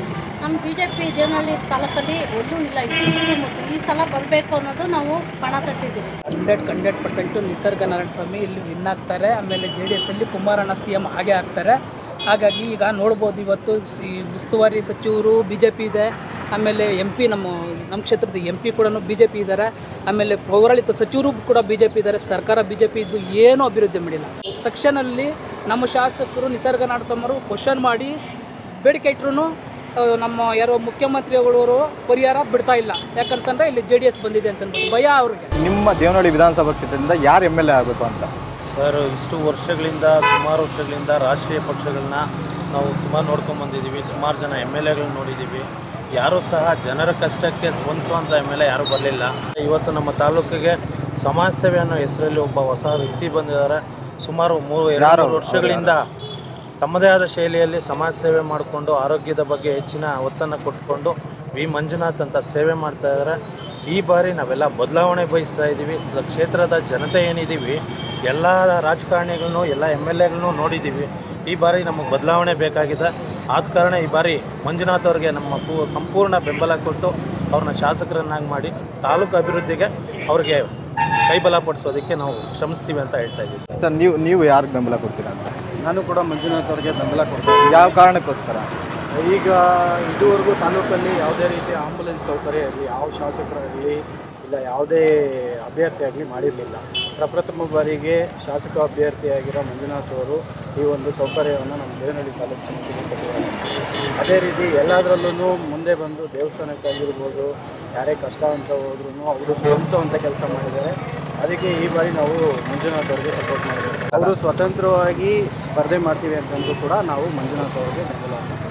ನಮ್ಮ ಬಿ ಜೆ ಪಿ ದೇವನಹಳ್ಳಿ ತಾಲೂಕಲ್ಲಿ ಎಲ್ಲೂ ಇಲ್ಲ ಇದು ಸುತ್ತಮುತ್ತ ಈ ಸಲ ಬರಬೇಕು ಅನ್ನೋದು ನಾವು ಪಣ ತೊಟ್ಟಿದ್ದೀವಿ ಹಂಡ್ರೆಡ್ ಹಂಡ್ರೆಡ್ ಪರ್ಸೆಂಟು ನಿಸರ್ಗ ನಾರಾಯಣ ಸ್ವಾಮಿ ಇಲ್ಲಿ ವಿನ್ ಆಗ್ತಾರೆ ಆಮೇಲೆ ಜೆ ಡಿ ಎಸ್ ಅಲ್ಲಿ ಕುಮಾರಣ್ಣ ಸಿ ಎಮ್ ಹಾಗೆ ಆಗ್ತಾರೆ ಹಾಗಾಗಿ ಈಗ ನೋಡ್ಬೋದು ಇವತ್ತು ಈ ಉಸ್ತುವಾರಿ ಸಚಿವರು ಬಿ ಜೆ ಪಿ ಇದೆ ಆಮೇಲೆ ಎಂ ಪಿ ನಮ್ಮ ನಮ್ಮ ಕ್ಷೇತ್ರದ ಎಂ ಪಿ ಕೂಡ ಬಿ ಜೆ ಪಿ ಇದ್ದಾರೆ ಆಮೇಲೆ ಪೌರಾಳಿತ ಸಚಿವರು ಕೂಡ ಬಿ ಜೆ ಪಿ ಇದ್ದಾರೆ ಸರ್ಕಾರ ಬಿ ಜೆ ಪಿ ಇದ್ದು ಏನೂ ಅಭಿವೃದ್ಧಿ ಮಾಡಿಲ್ಲ ಸೆಕ್ಷನಲ್ಲಿ ನಮ್ಮ ಶಾಸಕರು ನಿಸರ್ಗ ನಾಡಸ್ವಾಮರು ಕ್ವಶನ್ ಮಾಡಿ ಬೇಡಿಕೆ ಇಟ್ಟರು ನಮ್ಮ ಯಾರೋ ಮುಖ್ಯಮಂತ್ರಿಗಳವರು ಪರಿಹಾರ ಬಿಡ್ತಾ ಇಲ್ಲ ಯಾಕಂತಂದ್ರೆ ಇಲ್ಲಿ ಜೆ ಡಿ ಎಸ್ ಬಂದಿದೆ ಅಂತ ಅಂದ್ಬಿಟ್ಟು ಭಯ ಅವ್ರಿಗೆ ನಿಮ್ಮ ದೇವನಹಳ್ಳಿ ವಿಧಾನಸಭಾ ಕ್ಷೇತ್ರದಿಂದ ಯಾರು ಎಮ್ ಎಲ್ ಎ ಆಗಬೇಕು ಅಂತ ಸರ್ ಇಷ್ಟು ವರ್ಷಗಳಿಂದ ಸುಮಾರು ವರ್ಷಗಳಿಂದ ರಾಷ್ಟ್ರೀಯ ಪಕ್ಷಗಳನ್ನ ನಾವು ತುಂಬ ನೋಡ್ಕೊಂಡು ಬಂದಿದ್ದೀವಿ ಸುಮಾರು ಜನ ಎಮ್ ಎಲ್ ಎಗಳನ್ನ ನೋಡಿದ್ದೀವಿ ಯಾರೂ ಸಹ ಜನರ ಕಷ್ಟಕ್ಕೆ ಸ್ಪಂದಿಸುವಂಥ ಎಮ್ ಎಲ್ ಎ ಯಾರೂ ಬರಲಿಲ್ಲ ಇವತ್ತು ನಮ್ಮ ತಾಲೂಕಿಗೆ ಸಮಾಜ ಸೇವೆ ಅನ್ನೋ ಹೆಸರಲ್ಲಿ ಒಬ್ಬ ಹೊಸ ವ್ಯಕ್ತಿ ಬಂದಿದ್ದಾರೆ ಸುಮಾರು ಮೂರು ಎರಡು ಮೂರು ವರ್ಷಗಳಿಂದ ತಮ್ಮದೇ ಆದ ಶೈಲಿಯಲ್ಲಿ ಸಮಾಜ ಸೇವೆ ಮಾಡಿಕೊಂಡು ಆರೋಗ್ಯದ ಬಗ್ಗೆ ಹೆಚ್ಚಿನ ಒತ್ತನ್ನು ಕೊಟ್ಕೊಂಡು ವಿ ಮಂಜುನಾಥ್ ಅಂತ ಸೇವೆ ಮಾಡ್ತಾ ಇದ್ದಾರೆ ಈ ಬಾರಿ ನಾವೆಲ್ಲ ಬದಲಾವಣೆ ಬಯಸ್ತಾ ಇದ್ದೀವಿ ದ- ಕ್ಷೇತ್ರದ ಜನತೆ ಏನಿದ್ದೀವಿ ಎಲ್ಲ ರಾಜಕಾರಣಿಗಳನ್ನು ಎಲ್ಲ ಎಮ್ ಎಲ್ ಎಗಳನ್ನು ನೋಡಿದ್ದೀವಿ ಈ ಬಾರಿ ನಮಗೆ ಬದಲಾವಣೆ ಬೇಕಾಗಿದೆ ಆದ ಕಾರಣ ಈ ಬಾರಿ ಮಂಜುನಾಥ್ ಅವರಿಗೆ ನಮ್ಮ ಪೂ ಸಂಪೂರ್ಣ ಬೆಂಬಲ ಕೊಟ್ಟು ಅವ್ರನ್ನ ಶಾಸಕರನ್ನಾಗಿ ಮಾಡಿ ತಾಲೂಕು ಅಭಿವೃದ್ಧಿಗೆ ಅವ್ರಿಗೆ ಕೈಬಲ ಪಡಿಸೋದಕ್ಕೆ ನಾವು ಶ್ರಮಿಸ್ತೀವಿ ಅಂತ ಹೇಳ್ತಾ ಇದ್ದೀವಿ ಸರ್ ಸರ್ ನೀವು ನೀವು ಯಾರಿಗೆ ಬೆಂಬಲ ಕೊಡ್ತೀರಾ ಅಂತ ನಾನು ಕೂಡ ಮಂಜುನಾಥ್ ಅವರಿಗೆ ಬೆಂಬಲ ಕೊಡ್ತೀನಿ ಯಾವ ಕಾರಣಕ್ಕೋಸ್ಕರ ಈಗ ಇದುವರೆಗೂ ತಾಲೂಕಲ್ಲಿ ಯಾವುದೇ ರೀತಿಯ ಆಂಬುಲೆನ್ಸ್ ಸೌಕರ್ಯ ಇರಲಿ ಯಾವ ಶಾಸಕರಾಗಲಿ ಇಲ್ಲ ಯಾವುದೇ ಅಭ್ಯರ್ಥಿ ಆಗಲಿ ಮಾಡಿರಲಿಲ್ಲ ಪ್ರಪ್ರಥಮ ಬಾರಿಗೆ ಶಾಸಕ ಅಭ್ಯರ್ಥಿಯಾಗಿರೋ ಮಂಜುನಾಥ್ ಅವರು ಈ ಒಂದು ಸೌಕರ್ಯವನ್ನು ನಮ್ಮ ದೇವನಹಳ್ಳಿ ತಾಲೂಕು ಜನತೆಗೆ ಕೊಟ್ಟಿದ್ದಾರೆ ಅದೇ ರೀತಿ ಎಲ್ಲದರಲ್ಲೂ ಮುಂದೆ ಬಂದು ದೇವಸ್ಥಾನಕ್ಕಾಗಿರ್ಬೋದು ಯಾರೇ ಕಷ್ಟ ಅಂತ ಹೋದ್ರೂ ಅವರು ಸ್ಪಂದಿಸುವಂಥ ಕೆಲಸ ಮಾಡಿದ್ದಾರೆ ಅದಕ್ಕೆ ಈ ಬಾರಿ ನಾವು ಮಂಜುನಾಥ್ ಅವರಿಗೆ ಸಪೋರ್ಟ್ ಮಾಡಿದ್ದೇವೆ ಅವರು ಸ್ವತಂತ್ರವಾಗಿ ಸ್ಪರ್ಧೆ ಮಾಡ್ತೀವಿ ಅಂತಂದ್ರೂ ಕೂಡ ನಾವು ಮಂಜುನಾಥ್ ಅವರಿಗೆ ಬೆಂಬಲ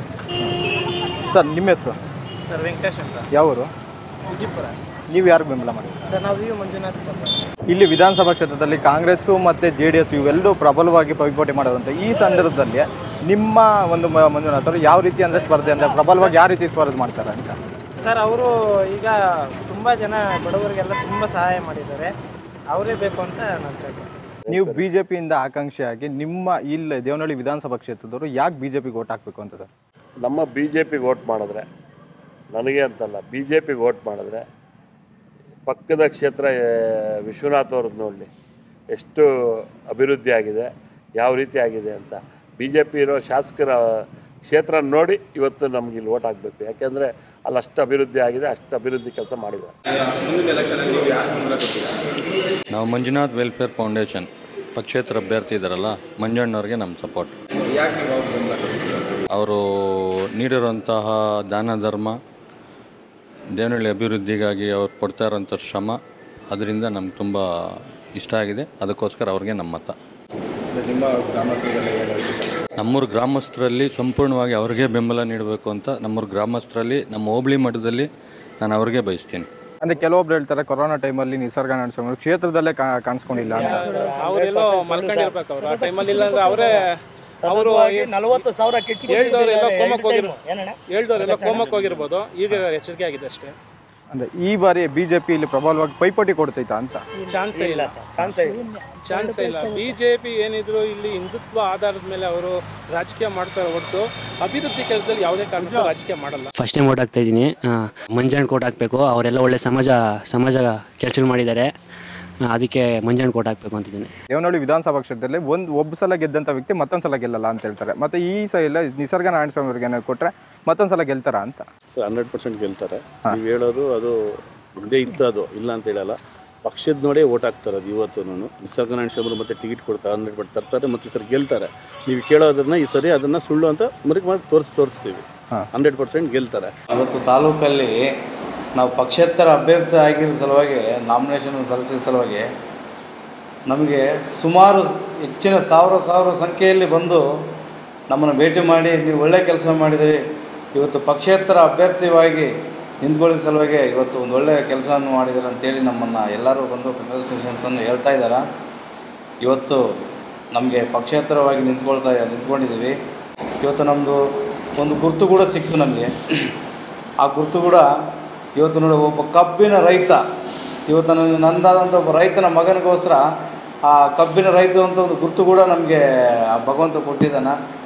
ಸರ್ ನಿಮ್ಮ ಹೆಸರು ಸರ್ ವೆಂಕಟೇಶ್ ಅಂತ ಯಾವರು ವಿಜಯಪುರ ನೀವು ಯಾರಿಗೆ ಬೆಂಬಲ ಮಾಡಿದ್ದೀರಾ ಸರ್ ನಾವು ಇವು ಮಂಜುನಾಥ್ ಬರ್ತಾರೆ ಇಲ್ಲಿ ವಿಧಾನಸಭಾ ಕ್ಷೇತ್ರದಲ್ಲಿ ಕಾಂಗ್ರೆಸ್ಸು ಮತ್ತು ಜೆ ಡಿ ಎಸ್ ಇವೆಲ್ಲರೂ ಪ್ರಬಲವಾಗಿ ಪೈಪೋಟಿ ಮಾಡೋದಂತ ಈ ಸಂದರ್ಭದಲ್ಲಿ ನಿಮ್ಮ ಒಂದು ಮ- ಮಂಜುನಾಥ್ ಅವರು ಯಾವ ರೀತಿ ಅಂದರೆ ಸ್ಪರ್ಧೆ ಅಂದರೆ ಪ್ರಬಲವಾಗಿ ಯಾವ ರೀತಿ ಸ್ಪರ್ಧೆ ಮಾಡ್ತಾರೆ ಅಂತ ಸರ್ ಅವರು ಈಗ ತುಂಬ ಜನ ಬಡವರಿಗೆಲ್ಲ ತುಂಬ ಸಹಾಯ ಮಾಡಿದ್ದಾರೆ ಅವರೇ ಬೇಕು ಅಂತ ನಾನು ಕೇಳ್ತೀನಿ ನೀವು ಬಿ ಜೆ ಪಿಯಿಂದ ಆಕಾಂಕ್ಷಿಯಾಗಿ ನಿಮ್ಮ ಇಲ್ಲಿ ದೇವನಹಳ್ಳಿ ವಿಧಾನಸಭಾ ಕ್ಷೇತ್ರದವರು ಯಾಕೆ ಬಿ ಜೆ ಪಿಗೆ ಓಟ್ ಹಾಕಬೇಕು ಅಂತ ಸರ್ ನಮ್ಮ ಬಿ ಜೆ ಪಿಗೆ ವೋಟ್ ಮಾಡಿದ್ರೆ ನನಗೆ ಅಂತಲ್ಲ ಬಿ ಜೆ ಪಿಗೆ ವೋಟ್ ಮಾಡಿದ್ರೆ ಪಕ್ಕದ ಕ್ಷೇತ್ರ ಆ, ವಿಶ್ವನಾಥ್ ಅವ್ರದ್ದು ನೋಡಲಿ ಎಷ್ಟು ಅಭಿವೃದ್ಧಿ ಆಗಿದೆ ಯಾವ ರೀತಿ ಆಗಿದೆ ಅಂತ ಬಿ ಜೆ ಪಿ ಇರೋ ಶಾಸಕರ ಕ್ಷೇತ್ರ ನೋಡಿ ಇವತ್ತು ನಮ್ಗೆ ಇಲ್ಲಿ ವೋಟ್ ಹಾಕಬೇಕು ಯಾಕೆಂದರೆ ಅಲ್ಲಿ ಅಷ್ಟು ಅಭಿವೃದ್ಧಿ ಆಗಿದೆ ಅಷ್ಟು ಅಭಿವೃದ್ಧಿ ಕೆಲಸ ಮಾಡಿದ್ದಾರೆ ನಾವು ಮಂಜುನಾಥ್ ವೆಲ್ಫೇರ್ ಫೌಂಡೇಶನ್ ಪಕ್ಷೇತರ ಅಭ್ಯರ್ಥಿ ಇದ್ದಾರಲ್ಲ ಮಂಜಣ್ಣವ್ರಿಗೆ ನಮ್ಮ ಸಪೋರ್ಟ್ ಅವರು ನೀಡಿರುವಂತಹ ದಾನ ಧರ್ಮ ದೇವನಹಳ್ಳಿ ಅಭಿವೃದ್ಧಿಗಾಗಿ ಅವ್ರು ಕೊಡ್ತಾ ಇರೋಂಥ ಶ್ರಮ ಅದರಿಂದ ನಮ್ಗೆ ತುಂಬ ಇಷ್ಟ ಆಗಿದೆ ಅದಕ್ಕೋಸ್ಕರ ಅವ್ರಿಗೆ ನಮ್ಮ ಮತ ನಿಮ್ಮ ನಮ್ಮೂರ ಗ್ರಾಮಸ್ಥರಲ್ಲಿ ಸಂಪೂರ್ಣವಾಗಿ ಅವ್ರಿಗೆ ಬೆಂಬಲ ನೀಡಬೇಕು ಅಂತ ನಮ್ಮೂರ ಗ್ರಾಮಸ್ಥರಲ್ಲಿ ನಮ್ಮ ಹೋಬಳಿ ಮಟ್ಟದಲ್ಲಿ ನಾನು ಅವ್ರಿಗೆ ಬಯಸ್ತೀನಿ ಅಂದರೆ ಕೆಲವೊಬ್ರು ಹೇಳ್ತಾರೆ ಕೊರೋನಾ ಟೈಮಲ್ಲಿ ನಿಸರ್ಗ ನಡೆಸೋರು ಕ್ಷೇತ್ರದಲ್ಲೇ ಕಾ- ಕಾಣಿಸ್ಕೊಂಡಿಲ್ಲ ಅಂತ ಅವರೆಲ್ಲೋ ಮಲ್ಕೊಂಡಿರ್ಬೇಕು ಅವ್ರು ಆ ಟೈಮಲ್ಲಿ ಇಲ್ಲಾಂದ್ರೆ ಅವರೇ ಅವರು ನಲವತ್ತು ಸಾವಿರ ಕಿಟ್ ಹೇಳ್ದವ್ರೆಲ್ಲ ಕೋಮಕ್ಕೆ ಹೋಗಿರ್ಬೋದು ಹೇಳ್ದವ್ರೆಲ್ಲ ಕೋಮಕ್ಕೆ ಹೋಗಿರ್ಬೋದು ಈಗ ಎಚ್ಚರಿಕೆ ಆಗಿದೆ ಅಷ್ಟೇ ಅಂದರೆ ಈ ಬಾರಿ ಬಿ ಜೆ ಪಿ ಇಲ್ಲಿ ಪ್ರಬಲವಾಗಿ ಪೈಪೋಟಿ ಕೊಡ್ತೈತಾ ಅಂತ ಚಾನ್ಸೇ ಇಲ್ಲ ಚಾನ್ಸೇ ಇಲ್ಲ ಚಾನ್ಸೇ ಇಲ್ಲ ಬಿಜೆಪಿ ಏನಿದ್ರು ಇಲ್ಲಿ ಹಿಂದುತ್ವ ಆಧಾರದ ಮೇಲೆ ಅವರು ರಾಜಕೀಯ ಮಾಡ್ತಾರೆ ಹೊರತು ಅಭಿವೃದ್ಧಿ ಕೆಲಸದಲ್ಲಿ ಯಾವುದೇ ಕಾರಣಕ್ಕೂ ರಾಜಕೀಯ ಮಾಡಲ್ಲ ಫಸ್ಟ್ ಟೈಮ್ ಓಟ್ ಹಾಕ್ತಾ ಇದ್ದೀನಿ ಮಂಜಾಣ್ ಕೋಟ್ ಹಾಕಬೇಕು ಅವರೆಲ್ಲ ಒಳ್ಳೆ ಸಮಾಜ ಸಮಾಜ ಕೆಲಸಗಳು ಮಾಡಿದ್ದಾರೆ ಆ, ಅದಕ್ಕೆ ಮಂಜಾಣ್ ಕೋಟ್ ಹಾಕಬೇಕು ಅಂತಿದ್ದೀನಿ ದೇವನಹಳ್ಳಿ ವಿಧಾನಸಭಾ ಕ್ಷೇತ್ರದಲ್ಲಿ ಒಂದು ಒಬ್ಬ ಸಲ ಗೆದ್ದಂಥ ವ್ಯಕ್ತಿ ಮತ್ತೊಂದು ಸಲ ಗೆಲ್ಲಲ್ಲ ಅಂತ ಹೇಳ್ತಾರೆ ಮತ್ತೆ ಈ ಸಲ ನಿಸರ್ಗ ನಾರಾಯಣ ಸ್ವಾಮಿ ಅವ್ರಿಗೆ ಏನಾದ್ರು ಕೊಟ್ಟರೆ ಮತ್ತೊಂದು ಸಲ ಗೆಲ್ತಾರ ಅಂತ ಸರ್ ಹಂಡ್ರೆಡ್ ಪರ್ಸೆಂಟ್ ಗೆಲ್ತಾರೆ ನೀವು ಹೇಳೋದು ಅದು ಹಿಂದೆ ಇದ್ದದು ಇಲ್ಲ ಅಂತ ಹೇಳಲ್ಲ ಪಕ್ಷದ ನೋಡೇ ಓಟ್ ಹಾಕ್ತಾರೆ ಅದು ಇವತ್ತು ನಿಸರ್ಗನಾರಾಯಣ ಸ್ವಾಮಿ ಮತ್ತೆ ಟಿಕೆಟ್ ಕೊಡ್ತಾರೆ ಹಂಡ್ರೆಡ್ ಪರ್ಸೆಂಟ್ ತರ್ತಾರೆ ಮತ್ತು ಈ ಸರಿ ಗೆಲ್ತಾರೆ ನೀವು ಕೇಳೋದನ್ನ ಈ ಸರಿ ಅದನ್ನು ಸುಳ್ಳು ಅಂತ ಮರಿಗೆ ಮಾಡಿ ತೋರಿಸಿ ತೋರಿಸ್ತೀವಿ ಹಂಡ್ರೆಡ್ ಪರ್ಸೆಂಟ್ ಗೆಲ್ತಾರೆ ಇವತ್ತು ತಾಲೂಕಲ್ಲಿ ನಾವು ಪಕ್ಷೇತರ ಅಭ್ಯರ್ಥಿ ಆಗಿರೋ ಸಲುವಾಗಿ ನಾಮಿನೇಷನ್ ಸಲ್ಲಿಸಿದ ಸಲುವಾಗಿ ನಮಗೆ ಸುಮಾರು ಹೆಚ್ಚಿನ ಸಾವಿರ ಸಾವಿರ ಸಂಖ್ಯೆಯಲ್ಲಿ ಬಂದು ನಮ್ಮನ್ನು ಭೇಟಿ ಮಾಡಿ ನೀವು ಒಳ್ಳೆಯ ಕೆಲಸ ಮಾಡಿದಿರಿ ಇವತ್ತು ಪಕ್ಷೇತರ ಅಭ್ಯರ್ಥಿಯಾಗಿ ನಿಂತ್ಕೊಳ್ಳೋ ಸಲುವಾಗಿ ಇವತ್ತು ಒಂದು ಒಳ್ಳೆಯ ಕೆಲಸವನ್ನು ಮಾಡಿದ್ದಾರೆ ಅಂತೇಳಿ ನಮ್ಮನ್ನು ಎಲ್ಲರೂ ಬಂದು ಕಂಗ್ರ್ಯಾಚುಲೇಷನ್ಸನ್ನು ಹೇಳ್ತಾ ಇದ್ದಾರೆ ಇವತ್ತು ನಮಗೆ ಪಕ್ಷೇತರವಾಗಿ ನಿಂತ್ಕೊಳ್ತಾ ನಿಂತ್ಕೊಂಡಿದ್ದೀವಿ ಇವತ್ತು ನಮ್ಮದು ಒಂದು ಗುರುತು ಕೂಡ ಸಿಕ್ತು ನಮಗೆ ಆ ಗುರುತು ಕೂಡ ಇವತ್ತು ನೋಡಿ ಒಬ್ಬ ಕಬ್ಬಿನ ರೈತ ಇವತ್ತು ನನ್ನ ನಂದಾದಂಥ ಒಬ್ಬ ರೈತನ ಮಗನಿಗೋಸ್ಕರ ಆ ಕಬ್ಬಿನ ರೈತ ಅಂತ ಒಂದು ಗುರುತು ಕೂಡ ನಮಗೆ ಆ ಭಗವಂತ ಕೊಟ್ಟಿದ್ದಾನೆ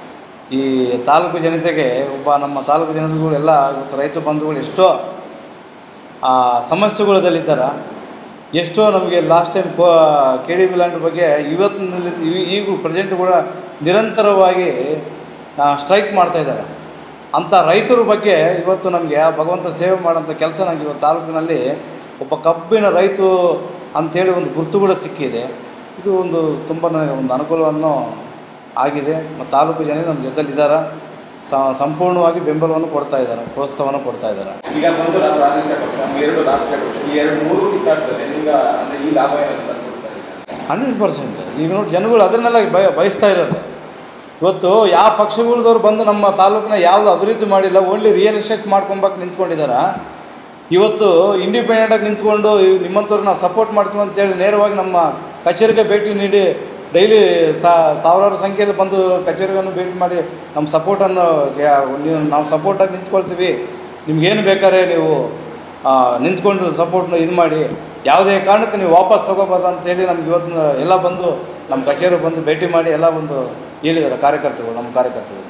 ಈ ತಾಲೂಕು ಜನತೆಗೆ ಒಬ್ಬ ನಮ್ಮ ತಾಲೂಕು ಜನತೆಗಳು ಎಲ್ಲ ಇವತ್ತು ರೈತ ಬಂಧುಗಳು ಎಷ್ಟೋ ಆ, ಸಮಸ್ಯೆಗಳದಲ್ಲಿದ್ದಾರೆ ಎಷ್ಟೋ ನಮಗೆ ಲಾಸ್ಟ್ ಟೈಮ್ ಕೋ ಕೆ ಡಿ ಬಿ ಲ್ಯಾಂಡ್ ಬಗ್ಗೆ ಇವತ್ತಿನಲ್ಲಿ ಈಗೂ ಪ್ರೆಸೆಂಟ್ ಕೂಡ ನಿರಂತರವಾಗಿ ಸ್ಟ್ರೈಕ್ ಮಾಡ್ತಾ ಇದ್ದಾರೆ ಅಂಥ ರೈತರ ಬಗ್ಗೆ ಇವತ್ತು ನಮಗೆ ಆ ಭಗವಂತ ಸೇವೆ ಮಾಡೋಂಥ ಕೆಲಸ ನನಗೆ ಇವತ್ತು ತಾಲೂಕಿನಲ್ಲಿ ಒಬ್ಬ ಕಬ್ಬಿನ ರೈತ ಅಂಥೇಳಿ ಒಂದು ಗುರುತು ಕೂಡ ಸಿಕ್ಕಿದೆ ಇದು ಒಂದು ತುಂಬ ನನಗೆ ಒಂದು ಅನುಕೂಲವನ್ನು ಆಗಿದೆ ಮತ್ತು ತಾಲೂಕು ಜನ ನಮ್ಮ ಜೊತೆಲಿದ್ದಾರೆ ಸ- ಸಂಪೂರ್ಣವಾಗಿ ಬೆಂಬಲವನ್ನು ಕೊಡ್ತಾ ಇದ್ದಾರೆ ಪ್ರೋತ್ಸಾಹವನ್ನು ಕೊಡ್ತಾ ಇದ್ದಾರೆ ಈಗ ಬಂದು ನಾವು ರಾಜಕೀಯ ಪಕ್ಷ ನಮ್ಮ ಎರಡು ರಾಷ್ಟ್ರೀಯ ಪಕ್ಷ ಈ ಎರಡು ಮೂರು ಕಿತ್ತಾಡ್ತಾರೆ ನಿಮ್ಗೆ ಅಂದ್ರೆ ಈ ಲಾಭ ಏನಂತ ಅನ್ಕೊಳ್ತಾರೆ ಹಂಡ್ರೆಡ್ ಪರ್ಸೆಂಟ್ ಈಗ ನೋಡಿ ಜನಗಳು ಅದನ್ನೆಲ್ಲ ಬಯ ಬಯಸ್ತಾ ಇರೋದು ಇವತ್ತು ಯಾವ ಪಕ್ಷಗಳದವ್ರು ಬಂದು ನಮ್ಮ ತಾಲೂಕಿನ ಯಾವುದು ಅಭಿವೃದ್ಧಿ ಮಾಡಿಲ್ಲ ಓನ್ಲಿ ರಿಯಲ್ ಎಸ್ಟೇಟ್ ಮಾಡ್ಕೊಂಬಕ್ಕೆ ನಿಂತ್ಕೊಂಡಿದ್ದಾರೆ ಇವತ್ತು ಇಂಡಿಪೆಂಡೆಂಟಾಗಿ ನಿಂತ್ಕೊಂಡು ಇವ್ ನಿಮ್ಮಂಥವ್ರು ನಾವು ಸಪೋರ್ಟ್ ಮಾಡ್ತೀವಿ ಅಂತೇಳಿ ನೇರವಾಗಿ ನಮ್ಮ ಕಚೇರಿಗೆ ಭೇಟಿ ನೀಡಿ ಡೈಲಿ ಸಾವಿರಾರು ಸಂಖ್ಯೆಯಲ್ಲಿ ಬಂದು ಕಚೇರಿಗಳನ್ನು ಭೇಟಿ ಮಾಡಿ ನಮ್ಮ ಸಪೋರ್ಟನ್ನು ನೀವು ನಾವು ಸಪೋರ್ಟಾಗಿ ನಿಂತ್ಕೊಳ್ತೀವಿ ನಿಮ್ಗೇನು ಬೇಕಾದ್ರೆ ನೀವು ಆ, ನಿಂತ್ಕೊಂಡು ಸಪೋರ್ಟ್ನ ಇದು ಮಾಡಿ ಯಾವುದೇ ಕಾರಣಕ್ಕೆ ನೀವು ವಾಪಸ್ ತಗೋಬಾರ್ದು ಅಂತೇಳಿ ನಮ್ಗೆ ಇವತ್ತು ಎಲ್ಲ ಬಂದು ನಮ್ಮ ಕಚೇರಿ ಬಂದು ಭೇಟಿ ಮಾಡಿ ಎಲ್ಲ ಒಂದು ಹೇಳಿದ್ದಾರೆ ಕಾರ್ಯಕರ್ತರು ನಮ್ಮ ಕಾರ್ಯಕರ್ತರು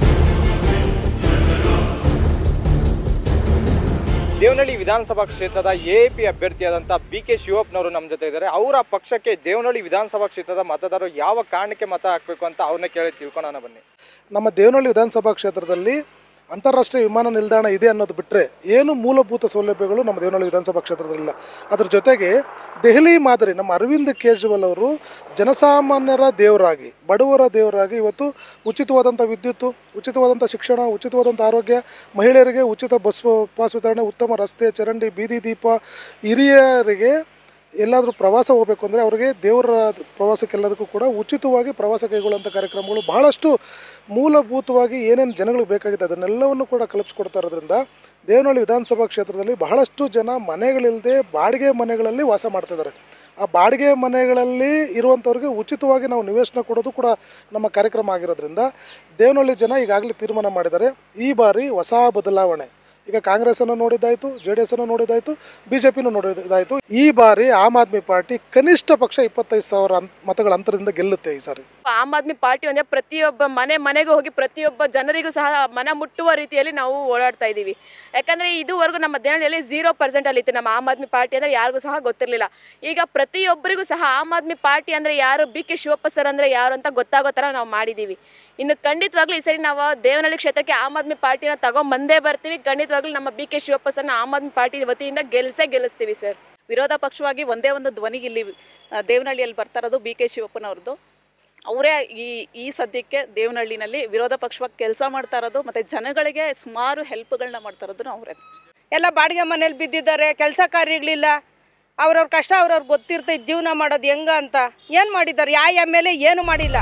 ದೇವನಹಳ್ಳಿ ವಿಧಾನಸಭಾ ಕ್ಷೇತ್ರದ ಎಎಪಿ ಅಭ್ಯರ್ಥಿಯಾದಂಥ ಬಿ ಕೆ ಶಿವಪ್ಪನವರು ನಮ್ಮ ಜೊತೆ ಇದ್ದಾರೆ ಅವರ ಪಕ್ಷಕ್ಕೆ ದೇವನಹಳ್ಳಿ ವಿಧಾನಸಭಾ ಕ್ಷೇತ್ರದ ಮತದಾರರು ಯಾವ ಕಾರಣಕ್ಕೆ ಮತ ಹಾಕಬೇಕು ಅಂತ ಅವ್ರನ್ನ ಕೇಳಿ ತಿಳ್ಕೊಳ್ಳೋಣ ಬನ್ನಿ ನಮ್ಮ ದೇವನಹಳ್ಳಿ ವಿಧಾನಸಭಾ ಕ್ಷೇತ್ರದಲ್ಲಿ ಅಂತಾರಾಷ್ಟ್ರೀಯ ವಿಮಾನ ನಿಲ್ದಾಣ ಇದೆ ಅನ್ನೋದು ಬಿಟ್ಟರೆ ಏನು ಮೂಲಭೂತ ಸೌಲಭ್ಯಗಳು ನಮ್ಮ ದೇವನಹಳ್ಳಿ ವಿಧಾನಸಭಾ ಕ್ಷೇತ್ರದಲ್ಲಿಲ್ಲ ಅದ್ರ ಜೊತೆಗೆ ದೆಹಲಿ ಮಾದರಿ ನಮ್ಮ ಅರವಿಂದ್ ಕೇಜ್ರಿವಾಲ್ ಅವರು ಜನಸಾಮಾನ್ಯರ ದೇವರಾಗಿ ಬಡವರ ದೇವರಾಗಿ ಇವತ್ತು ಉಚಿತವಾದಂಥ ವಿದ್ಯುತ್ತು ಉಚಿತವಾದಂಥ ಶಿಕ್ಷಣ ಉಚಿತವಾದಂಥ ಆರೋಗ್ಯ ಮಹಿಳೆಯರಿಗೆ ಉಚಿತ ಬಸ್ ಪಾಸ್ ವಿತರಣೆ ಉತ್ತಮ ರಸ್ತೆ ಚರಂಡಿ ಬೀದಿ ದೀಪ ಹಿರಿಯರಿಗೆ ಎಲ್ಲಾದರೂ ಪ್ರವಾಸ ಹೋಗಬೇಕು ಅಂದರೆ ಅವರಿಗೆ ದೇವರ ಪ್ರವಾಸಕ್ಕೆಲ್ಲದಕ್ಕೂ ಕೂಡ ಉಚಿತವಾಗಿ ಪ್ರವಾಸ ಕೈಗೊಳ್ಳುವಂಥ ಕಾರ್ಯಕ್ರಮಗಳು ಬಹಳಷ್ಟು ಮೂಲಭೂತವಾಗಿ ಏನೇನು ಜನಗಳಿಗೆ ಬೇಕಾಗಿದೆ ಅದನ್ನೆಲ್ಲವನ್ನು ಕೂಡ ಕಲ್ಪಿಸ್ಕೊಡ್ತಾ ಇರೋದ್ರಿಂದ ದೇವನಹಳ್ಳಿ ವಿಧಾನಸಭಾ ಕ್ಷೇತ್ರದಲ್ಲಿ ಬಹಳಷ್ಟು ಜನ ಮನೆಗಳಿಲ್ಲದೆ ಬಾಡಿಗೆ ಮನೆಗಳಲ್ಲಿ ವಾಸ ಮಾಡ್ತಿದ್ದಾರೆ ಆ ಬಾಡಿಗೆ ಮನೆಗಳಲ್ಲಿ ಇರುವಂಥವ್ರಿಗೆ ಉಚಿತವಾಗಿ ನಾವು ನಿವೇಶನ ಕೊಡೋದು ಕೂಡ ನಮ್ಮ ಕಾರ್ಯಕ್ರಮ ಆಗಿರೋದ್ರಿಂದ ದೇವನಹಳ್ಳಿ ಜನ ಈಗಾಗಲೇ ತೀರ್ಮಾನ ಮಾಡಿದ್ದಾರೆ ಈ ಬಾರಿ ಹೊಸ ಬದಲಾವಣೆ ಈಗ ಕಾಂಗ್ರೆಸ್ಸನ್ನು ನೋಡಿದ್ದಾಯಿತು ಜೆ ಡಿ ಎಸ್ಸನ್ನು ನೋಡಿದ್ದಾಯಿತು ಬಿ ಜೆ ಪಿನೂ ನೋಡಿದ್ದಾಯಿತು ಈ ಬಾರಿ ಆಮ್ ಆದ್ಮಿ ಪಾರ್ಟಿ ಕನಿಷ್ಠ ಪಕ್ಷ ಇಪ್ಪತ್ತೈದು ಸಾವಿರ ಅಂ- ಮತಗಳ ಅಂತರದಿಂದ ಗೆಲ್ಲುತ್ತೆ ಈ ಸಾರಿ ಆಮ್ ಆದ್ಮಿ ಪಾರ್ಟಿ ಅಂದರೆ ಪ್ರತಿಯೊಬ್ಬ ಮನೆ ಮನೆಗೆ ಹೋಗಿ ಪ್ರತಿಯೊಬ್ಬ ಜನರಿಗೂ ಸಹ ಮನ ಮುಟ್ಟುವ ರೀತಿಯಲ್ಲಿ ನಾವು ಓಡಾಡ್ತಾ ಇದ್ದೀವಿ ಯಾಕಂದರೆ ಇದುವರೆಗೂ ನಮ್ಮ ದೇವನಹಳ್ಳಿಯಲ್ಲಿ ಝೀರೋ ಪರ್ಸೆಂಟಲ್ಲಿ ಇತ್ತು ನಮ್ಮ ಆಮ್ ಆದ್ಮಿ ಪಾರ್ಟಿ ಅಂದರೆ ಯಾರಿಗೂ ಸಹ ಗೊತ್ತಿರಲಿಲ್ಲ ಈಗ ಪ್ರತಿಯೊಬ್ಬರಿಗೂ ಸಹ ಆಮ್ ಆದ್ಮಿ ಪಾರ್ಟಿ ಅಂದರೆ ಯಾರು ಬಿ ಕೆ ಶಿವಪ್ಪ ಸರ್ ಅಂದರೆ ಯಾರು ಅಂತ ಗೊತ್ತಾಗೋ ಥರ ನಾವು ಮಾಡಿದ್ದೀವಿ ಇನ್ನು ಖಂಡಿತವಾಗ್ಲೂ ಈ ಸರಿ ನಾವು ದೇವನಹಳ್ಳಿ ಕ್ಷೇತ್ರಕ್ಕೆ ಆಮ್ ಆದ್ಮಿ ಪಾರ್ಟಿನ ತಗೊಂಬಂದೇ ಬರ್ತೀವಿ ಖಂಡಿತವಾಗ್ಲೂ ನಮ್ಮ ಬಿ ಕೆ ಶಿವಪ್ಪ ಸರ್ನ ಆಮ್ ಆದ್ಮಿ ಪಾರ್ಟಿ ವತಿಯಿಂದ ಗೆಲ್ಸೇ ಗೆಲ್ಲಿಸ್ತೀವಿ ಸರ್ ವಿರೋಧ ಪಕ್ಷವಾಗಿ ಒಂದೇ ಒಂದು ಧ್ವನಿಗೆ ಇಲ್ಲಿ ಆ, ದೇವನಹಳ್ಳಿಯಲ್ಲಿ ಬರ್ತಾ ಇರೋದು ಬಿ ಕೆ ಶಿವಪ್ಪನವ್ರದ್ದು ಅವರೇ ಈ ಈ ಸದ್ಯಕ್ಕೆ ದೇವನಹಳ್ಳಿನಲ್ಲಿ ವಿರೋಧ ಪಕ್ಷವಾಗಿ ಕೆಲಸ ಮಾಡ್ತಾ ಇರೋದು ಮತ್ತು ಜನಗಳಿಗೆ ಸುಮಾರು ಹೆಲ್ಪ್ಗಳನ್ನ ಮಾಡ್ತಾ ಇರೋದು ಅವರೇ ಎಲ್ಲ ಬಾಡಿಗೆ ಮನೇಲಿ ಬಿದ್ದಿದ್ದಾರೆ ಕೆಲಸ ಕಾರ್ಯಗಳಿಲ್ಲ ಅವ್ರವ್ರ ಕಷ್ಟ ಅವ್ರವ್ರಿಗೆ ಗೊತ್ತಿರ್ತೈತೆ ಜೀವನ ಮಾಡೋದು ಹೆಂಗ ಅಂತ ಏನು ಮಾಡಿದ್ದಾರೆ ಯಾವ ಎಮ್ ಎಲ್ ಎ ಏನು ಮಾಡಿಲ್ಲ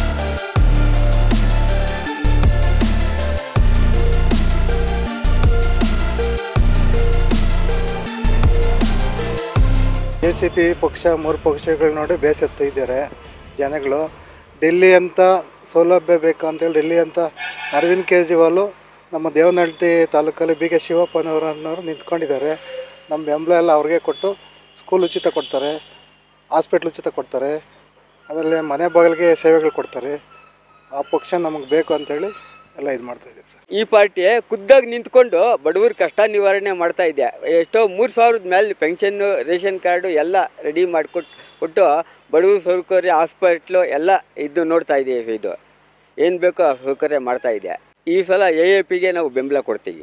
ಎ ಸಿ ಪಿ ಪಕ್ಷ ಮೂರು ಪಕ್ಷಗಳು ನೋಡಿ ಬೇಸತ್ತು ಇದ್ದಾರೆ ಜನಗಳು ಡೆಲ್ಲಿ ಅಂತ ಸೌಲಭ್ಯ ಬೇಕು ಅಂತೇಳಿ ಡೆಲ್ಲಿ ಅಂತ ಅರವಿಂದ್ ಕೇಜ್ರಿವಾಲು ನಮ್ಮ ದೇವನಹಳ್ಳಿ ತಾಲೂಕಲ್ಲಿ ಬಿ ಕೆ ಶಿವಪ್ಪನವರನ್ನವರು ನಿಂತ್ಕೊಂಡಿದ್ದಾರೆ ನಮ್ಮ ಬೆಂಬಲ ಎಲ್ಲ ಅವ್ರಿಗೆ ಕೊಟ್ಟು ಸ್ಕೂಲ್ ಉಚಿತ ಕೊಡ್ತಾರೆ ಹಾಸ್ಪಿಟ್ಲ್ ಉಚಿತ ಕೊಡ್ತಾರೆ ಆಮೇಲೆ ಮನೆ ಬಾಗಿಲಿಗೆ ಸೇವೆಗಳು ಕೊಡ್ತಾರೆ ಆ ಪಕ್ಷ ನಮಗೆ ಬೇಕು ಅಂತೇಳಿ ಎಲ್ಲ ಇದು ಮಾಡ್ತಾ ಇದ್ದೀವಿ ಸರ್ ಈ ಪಾರ್ಟಿ ಖುದ್ದಾಗಿ ನಿಂತ್ಕೊಂಡು ಬಡವ್ರ ಕಷ್ಟ ನಿವಾರಣೆ ಮಾಡ್ತಾ ಇದೆ ಎಷ್ಟೋ ಮೂರು ಸಾವಿರದ ಮೇಲೆ ಪೆನ್ಷನ್ನು ರೇಷನ್ ಕಾರ್ಡು ಎಲ್ಲ ರೆಡಿ ಮಾಡಿಕೊಟ್ಟು ಕೊಟ್ಟು ಬಡವ್ರ ಸೌಕರ್ಯ ಹಾಸ್ಪಿಟ್ಲು ಎಲ್ಲ ಇದು ನೋಡ್ತಾ ಇದ್ದೀವಿ ಇದು ಏನು ಬೇಕೋ ಆ ಸೌಕರ್ಯ ಮಾಡ್ತಾ ಇದೆ ಈ ಸಲ ಎ ಎ ಪಿಗೆ ನಾವು ಬೆಂಬಲ ಕೊಡ್ತೀವಿ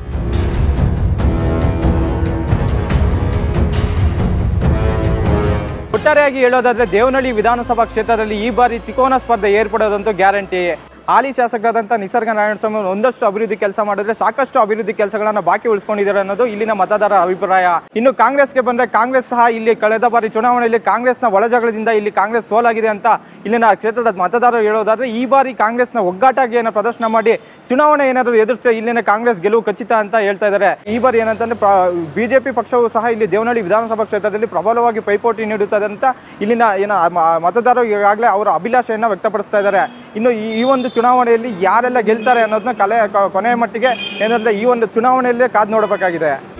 ಒಟ್ಟಾರೆಯಾಗಿ ಹೇಳೋದಾದ್ರೆ ದೇವನಹಳ್ಳಿ ವಿಧಾನಸಭಾ ಕ್ಷೇತ್ರದಲ್ಲಿ ಈ ಬಾರಿ ತ್ರಿಕೋನ ಸ್ಪರ್ಧೆ ಏರ್ಪಡೋದಂತೂ ಗ್ಯಾರಂಟಿ ಹಾಲಿ ಶಾಸಕರಾದಂಥ ನಿಸರ್ಗ ನಾರಾಯಣಸ್ವಾಮಿ ಅವರು ಒಂದಷ್ಟು ಅಭಿವೃದ್ಧಿ ಕೆಲಸ ಮಾಡಿದ್ರೆ ಸಾಕಷ್ಟು ಅಭಿವೃದ್ಧಿ ಕೆಲಸಗಳನ್ನ ಬಾಕಿ ಉಳಿಸ್ಕೊಂಡಿದ್ದಾರೆ ಅನ್ನೋದು ಇಲ್ಲಿನ ಮತದಾರರ ಅಭಿಪ್ರಾಯ ಇನ್ನು ಕಾಂಗ್ರೆಸ್ಗೆ ಬಂದ್ರೆ ಕಾಂಗ್ರೆಸ್ ಸಹ ಇಲ್ಲಿ ಕಳೆದ ಬಾರಿ ಚುನಾವಣೆಯಲ್ಲಿ ಕಾಂಗ್ರೆಸ್ನ ಒಳಜಗಳದಿಂದ ಇಲ್ಲಿ ಕಾಂಗ್ರೆಸ್ ಸೋಲಾಗಿದೆ ಅಂತ ಇಲ್ಲಿನ ಕ್ಷೇತ್ರದ ಮತದಾರರು ಹೇಳೋದಾದ್ರೆ ಈ ಬಾರಿ ಕಾಂಗ್ರೆಸ್ನ ಒಗ್ಗಟ್ಟಾಗಿ ಪ್ರದರ್ಶನ ಮಾಡಿ ಚುನಾವಣೆ ಏನಾದರೂ ಎದುರಿಸಿದ್ರೆ ಇಲ್ಲಿನ ಕಾಂಗ್ರೆಸ್ ಗೆಲುವು ಖಚಿತ ಅಂತ ಹೇಳ್ತಾ ಇದ್ದಾರೆ ಈ ಬಾರಿ ಏನಂತಂದ್ರೆ ಬಿಜೆಪಿ ಪಕ್ಷವು ಸಹ ಇಲ್ಲಿ ದೇವನಹಳ್ಳಿ ವಿಧಾನಸಭಾ ಕ್ಷೇತ್ರದಲ್ಲಿ ಪ್ರಬಲವಾಗಿ ಪೈಪೋಟಿ ನೀಡುತ್ತದೆ ಅಂತ ಇಲ್ಲಿನ ಏನ ಮ- ಮತದಾರರು ಈಗಾಗಲೇ ಅವರ ಅಭಿಲಾಷೆಯನ್ನು ವ್ಯಕ್ತಪಡಿಸ್ತಾ ಇದ್ದಾರೆ ಇನ್ನು ಈ ಈ ಒಂದು ಚುನಾವಣೆಯಲ್ಲಿ ಯಾರೆಲ್ಲ ಗೆಲ್ತಾರೆ ಅನ್ನೋದನ್ನ ಕಲೆ ಕ- ಕೊನೆಯ ಮಟ್ಟಿಗೆ ಏನಂದ್ರೆ ಈ ಒಂದು ಚುನಾವಣೆಯಲ್ಲೇ ಕಾದು ನೋಡಬೇಕಾಗಿದೆ